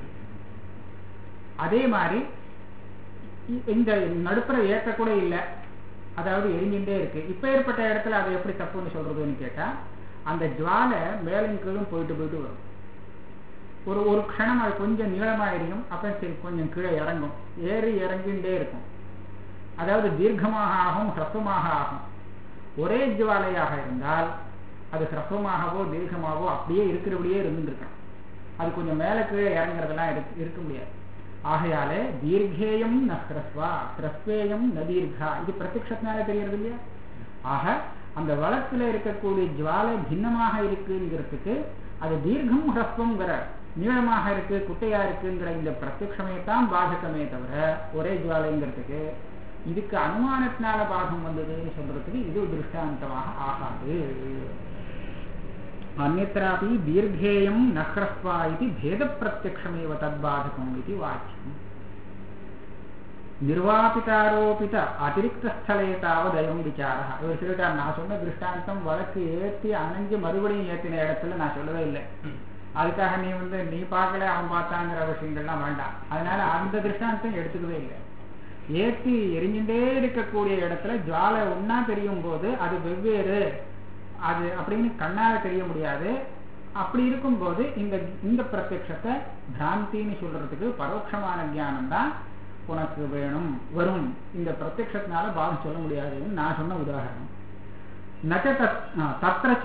அதே மாதிரி இ- இந்த நடுப்புற ஏற்ற கூட இல்லை அதாவது எரிஞ்சுட்டே இருக்கு இப்ப ஏற்பட்ட இடத்துல அதை எப்படி தப்புன்னு சொல்றதுன்னு கேட்டா அந்த ஜுவாலை மேலும் கீழும் போயிட்டு போயிட்டு வரும் ஒரு ஒரு க்ஷணம் அது கொஞ்சம் நீளமா எரியும் அப்புறம் சரி கொஞ்சம் கீழே இறங்கும் ஏறி இறங்கிண்டே இருக்கும் அதாவது தீர்க்கமாக ஆகும் ஹ்ரஸ்வமாக ஆகும் ஒரே ஜுவாலையாக இருந்தால் அது ஹ்ரஸ்வமாகவோ தீர்க்கமாகவோ அப்படியே இருக்கிறபடியே இருந்துட்டு இருக்கணும் அது கொஞ்சம் மேல கீழே இறங்குறதெல்லாம் இருக்கு- இருக்க முடியாது ஆகையாலே தீர்க்கேயம் ந ஹ்ரஸ்வா ஹ்ரஸ்வேயம் ந தீர்க்கா இது பிரத்யக்ஷத்தினால தெரியறது இல்லையா ஆக அந்த வளத்துல இருக்கக்கூடிய ஜுவாலை பின்னமாக இருக்குங்கிறதுக்கு அது தீர்க்கம் ஹ்ரஸ்வங்கிற நீளமாக இருக்கு குட்டையா இருக்குங்கிற இந்த பிரத்யக்ஷமே தான் பாதகமே தவிர ஒரே ஜுவாலைங்கிறதுக்கு இதுக்கு அனுமானத்தினால பாதம் வந்ததுன்னு சொல்றதுக்கு இது திருஷ்டாந்தமாக ஆகாது अन्यत्रापि दीर्घेयं न ह्रस्वा इति भेदप्रत्यक्षमेव तद्बाधकम् इति वाच्यम् நிர்வாபிதாரோபித அதிரிக்த ஸ்தலே தாவதயம் விசாரா இவர் சொல்லிட்டார் நான் சொன்ன திருஷ்டாந்தம் வழக்கு ஏற்றி அணைஞ்சு மறுபடியும் ஏற்றின இடத்துல நான் சொல்லவே இல்லை அதுக்காக நீ வந்து நீ பார்க்கல அவன் பார்த்தாங்கிற விஷயங்கள்லாம் வேண்டாம் அதனால அந்த திருஷ்டாந்தம் எடுத்துக்கவே இல்லை ஏற்றி எரிஞ்சுட்டே இருக்கக்கூடிய இடத்துல ஜுவாலை ஒன்னா தெரியும் போது அது வெவ்வேறு அது அப்படின்னு கண்ணால தெரிய முடியாது அப்படி இருக்கும்போது இந்த இந்த பிரத்யக்ஷத்தை பிராந்தின்னு சொல்றதுக்கு பரோட்சமான ஞானம் தான் உனக்கு வேணும் வரும் இந்த பிரத்யக்ஷத்தினால பாதம் சொல்ல முடியாதுன்னு நான் சொன்ன உதாரணம் நச்ச தத்திரச்ச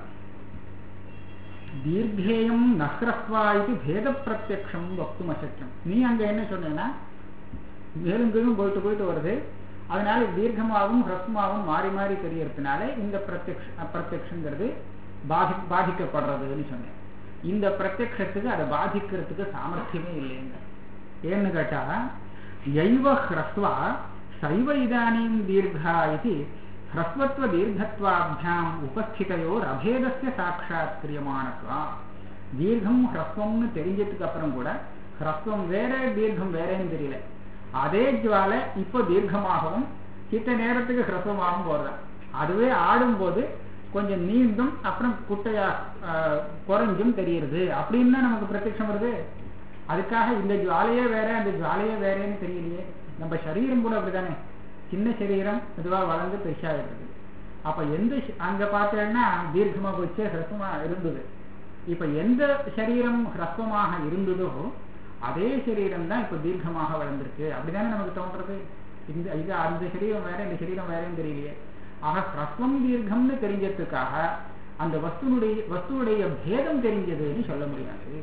தீர்க்கேயம் நஹ்ரஸ்வா இது பேத பிரத்யக்ஷம் வக்தும் அசக்கியம் நீ அங்க என்ன சொன்னேன்னா மேலும் கீழும் போயிட்டு போயிட்டு வருது அதனால தீர்க்கமாகவும் ஹ்ரஸ்மாவும் மாறி மாறி தெரியறதுனால இந்த பிரத்யக்ஷ பிரத்யக்ஷங்கிறது பாதி பாதிக்கப்படுறதுன்னு சொன்னேன் இந்த பிரத்யக்ஷத்துக்கு அதை பாதிக்கிறதுக்கு சாமர்த்தியமே இல்லைங்க ஏன்னு கேட்டா யைவ ஹ்ரஸ்வா சைவ இதானீம் தீர்கா இது ஹ்ரஸ்வத்வ தீர்க்கத்வாபியாம் உபஸ்திதையோர் அபேதஸ்ய சாட்சாத் கிரியமானத்வா தீர்க்கம் ஹ்ரஸ்வம்னு தெரிஞ்சதுக்கு அப்புறம் கூட ஹ்ரஸ்வம் வேற தீர்க்கம் வேறேன்னு தெரியல அதே ஜுவாலை இப்போ தீர்க்கமாகவும் கிட்ட நேரத்துக்கு ஹ்ரஸ்வமாகவும் போடுறேன் அதுவே ஆடும்போது கொஞ்சம் நீண்டும் அப்புறம் குட்டையா குறைஞ்சும் தெரியுது அப்படின்னு தான் நமக்கு பிரத்யட்சம் வருது அதுக்காக இந்த ஜுவாலையே வேற அந்த ஜுவாலையே வேறேன்னு தெரியலையே நம்ம சரீரம் கூட அப்படிதானே சின்ன சரீரம் இதுவா வளர்ந்து பெருசாகிடுது அப்ப எந்த அங்க பார்த்தேன்னா தீர்க்கமா போச்சு ஹ்ரஸ்வமா இருந்தது இப்ப எந்த சரீரம் ஹ்ரஸ்வமாக இருந்ததோ அதே சரீரம் தான் இப்ப தீர்க்கமாக வளர்ந்துருக்கு அப்படிதானே நமக்கு தோன்றது இந்த இது அந்த சரீரம் வேற இந்த சரீரம் வேறேன்னு தெரியலையே ஆக ஹ்ரஸ்வம் தீர்க்கம்னு தெரிஞ்சதுக்காக அந்த வஸ்துனுடைய வஸ்துவுடைய பேதம் தெரிஞ்சதுன்னு சொல்ல முடியாது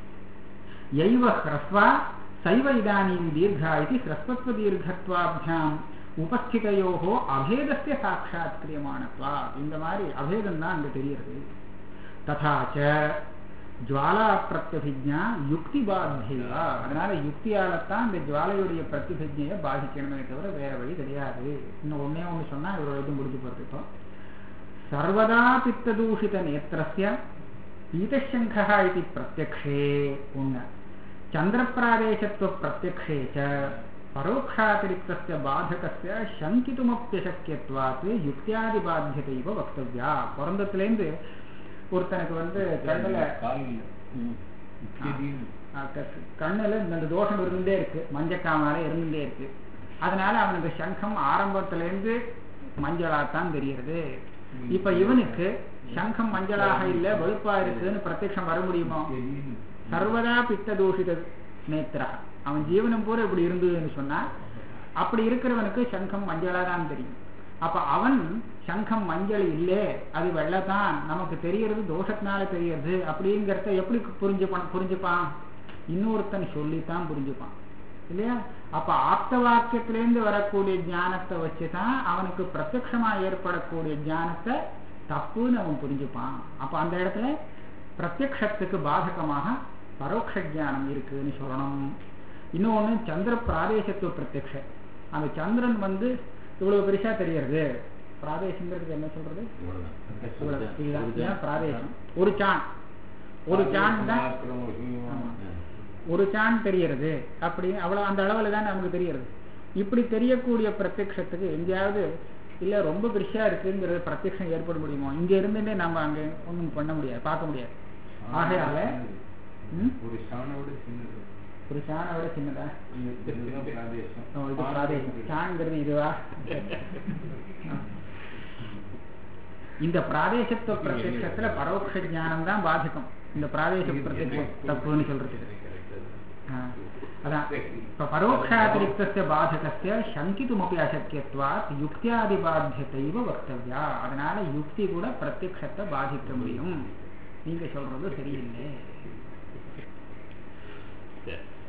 யைவ ஹ்ரஸ்வா சைவ இதானீம் தீர்கா இது ஹ்ரஸ்வத்வ தீர்க்கத்வாபியாம் உபஸ்திதையோகோ அபேதஸ்ய சாட்சாத் கிரியமானத்வா இந்த மாதிரி அபேதம் தான் அங்க தெரிகிறது ததாச்ச ஜுவாலா பிரத்யபிஜா யுக்தி பாத்தியா அதனால யுக்தியாலத்தான் இந்த ஜுவாலையுடைய பிரதிபிஜையை பாதிக்கணுமே தவிர வேற வழி கிடையாது இன்னும் ஒன்னே ஒண்ணு சொன்னா இவரோட இது முடிஞ்சு போறது இப்போ சர்வதா பித்ததூஷித நேத்திரஸ்ய பீதசங்கா இது பிரத்யக்ஷே ஒண்ணு சந்திரப்பிராதேசத்துவ பிரத்யக்ஷே ச பரோட்சாதிரிக்தஸ்ய பாதகஸ்ய சங்கித்துமப்பியசக்கியத்வாத்து யுக்தியாதி பாத்தியதைவ வக்தவ்யா பிறந்ததுலேருந்து ஒருத்தனுக்கு வந்து கண்ணுல கண்ணுல இந்த தோஷம் இருந்துட்டே இருக்கு மஞ்சக்காமால இருந்துட்டே இருக்கு அதனால அவனுக்கு சங்கம் ஆரம்பத்துல இருந்து மஞ்சளாத்தான் தெரிகிறது இப்ப இவனுக்கு சங்கம் மஞ்சளாக இல்ல வெளுப்பா இருக்குன்னு பிரத்யட்சம் வர முடியுமோ சர்வதா பித்த தூஷித நேத்திரா அவன் ஜீவனம் பூரா இப்படி இருந்ததுன்னு சொன்னா அப்படி இருக்கிறவனுக்கு சங்கம் மஞ்சளா தான் தெரியும் அப்ப அவன் சங்கம் மஞ்சள் இல்லே அது வெள்ளத்தான் நமக்கு தெரியறது தோஷத்தினால தெரியறது அப்படிங்கிறத எப்படி புரிஞ்சுப்பான் புரிஞ்சுப்பான் இன்னொருத்தன் சொல்லித்தான் புரிஞ்சுப்பான் இல்லையா அப்ப ஆப்த வாக்கியத்திலேருந்து வரக்கூடிய ஞானத்தை வச்சுதான் அவனுக்கு பிரத்யமா ஏற்படக்கூடிய ஞானத்தை தப்புன்னு அவன் புரிஞ்சுப்பான் அப்ப அந்த இடத்துல பிரத்யக்ஷத்துக்கு பாதகமாக பரோட்ச ஜானம் இருக்குன்னு சொல்லணும் இன்னொன்னு சந்திர பிராதேசத்துவ பிரத்யக்ஷ அந்த சந்திரன் வந்து இவ்வளவு பெருசா தெரியறது பிராதேசங்கிறதுக்கு என்ன சொல்றது இதுதான் பிராதேசம் ஒரு சான் ஒரு சான் தான் ஒரு சான் தெரியறது அப்படி அவ்வளவு அந்த அளவுல தான் நமக்கு தெரியறது இப்படி தெரியக்கூடிய பிரத்யக்ஷத்துக்கு எங்கேயாவது இல்ல ரொம்ப பெருசா இருக்குங்கிறது பிரத்யக்ஷம் ஏற்பட முடியுமோ இங்க இருந்துட்டே நம்ம அங்க ஒண்ணும் பண்ண முடியாது பார்க்க முடியாது ஆகையால ஒரு சாணோட சின்னது ஒரு சாணை விட சின்னதா இதுதான் பிராதேசம் ஓ, இது பிராதேசம் சாணுங்கிறது இதுவா இந்த பிராதேசத்துவ பிரத்யக்ஷத்துல பரோட்ச ஞானம் தான் பாதிக்கும் இந்த பிராதேச பிரத்யக்ஷம் தப்புன்னு சொல்றது ஆ, அதான் இப்ப பரோட்சாதிரிக்தஸ்ய பாதகஸ்ய சங்கித்துமப்பி அசக்கியத்வாத் யுக்தியாதி பாத்தியத்தைவ வக்தவ்யா அதனால யுக்தி கூட பிரத்யக்ஷத்தை பாதிக்க முடியும் நீங்க சொல்றது சரியில்லை சரி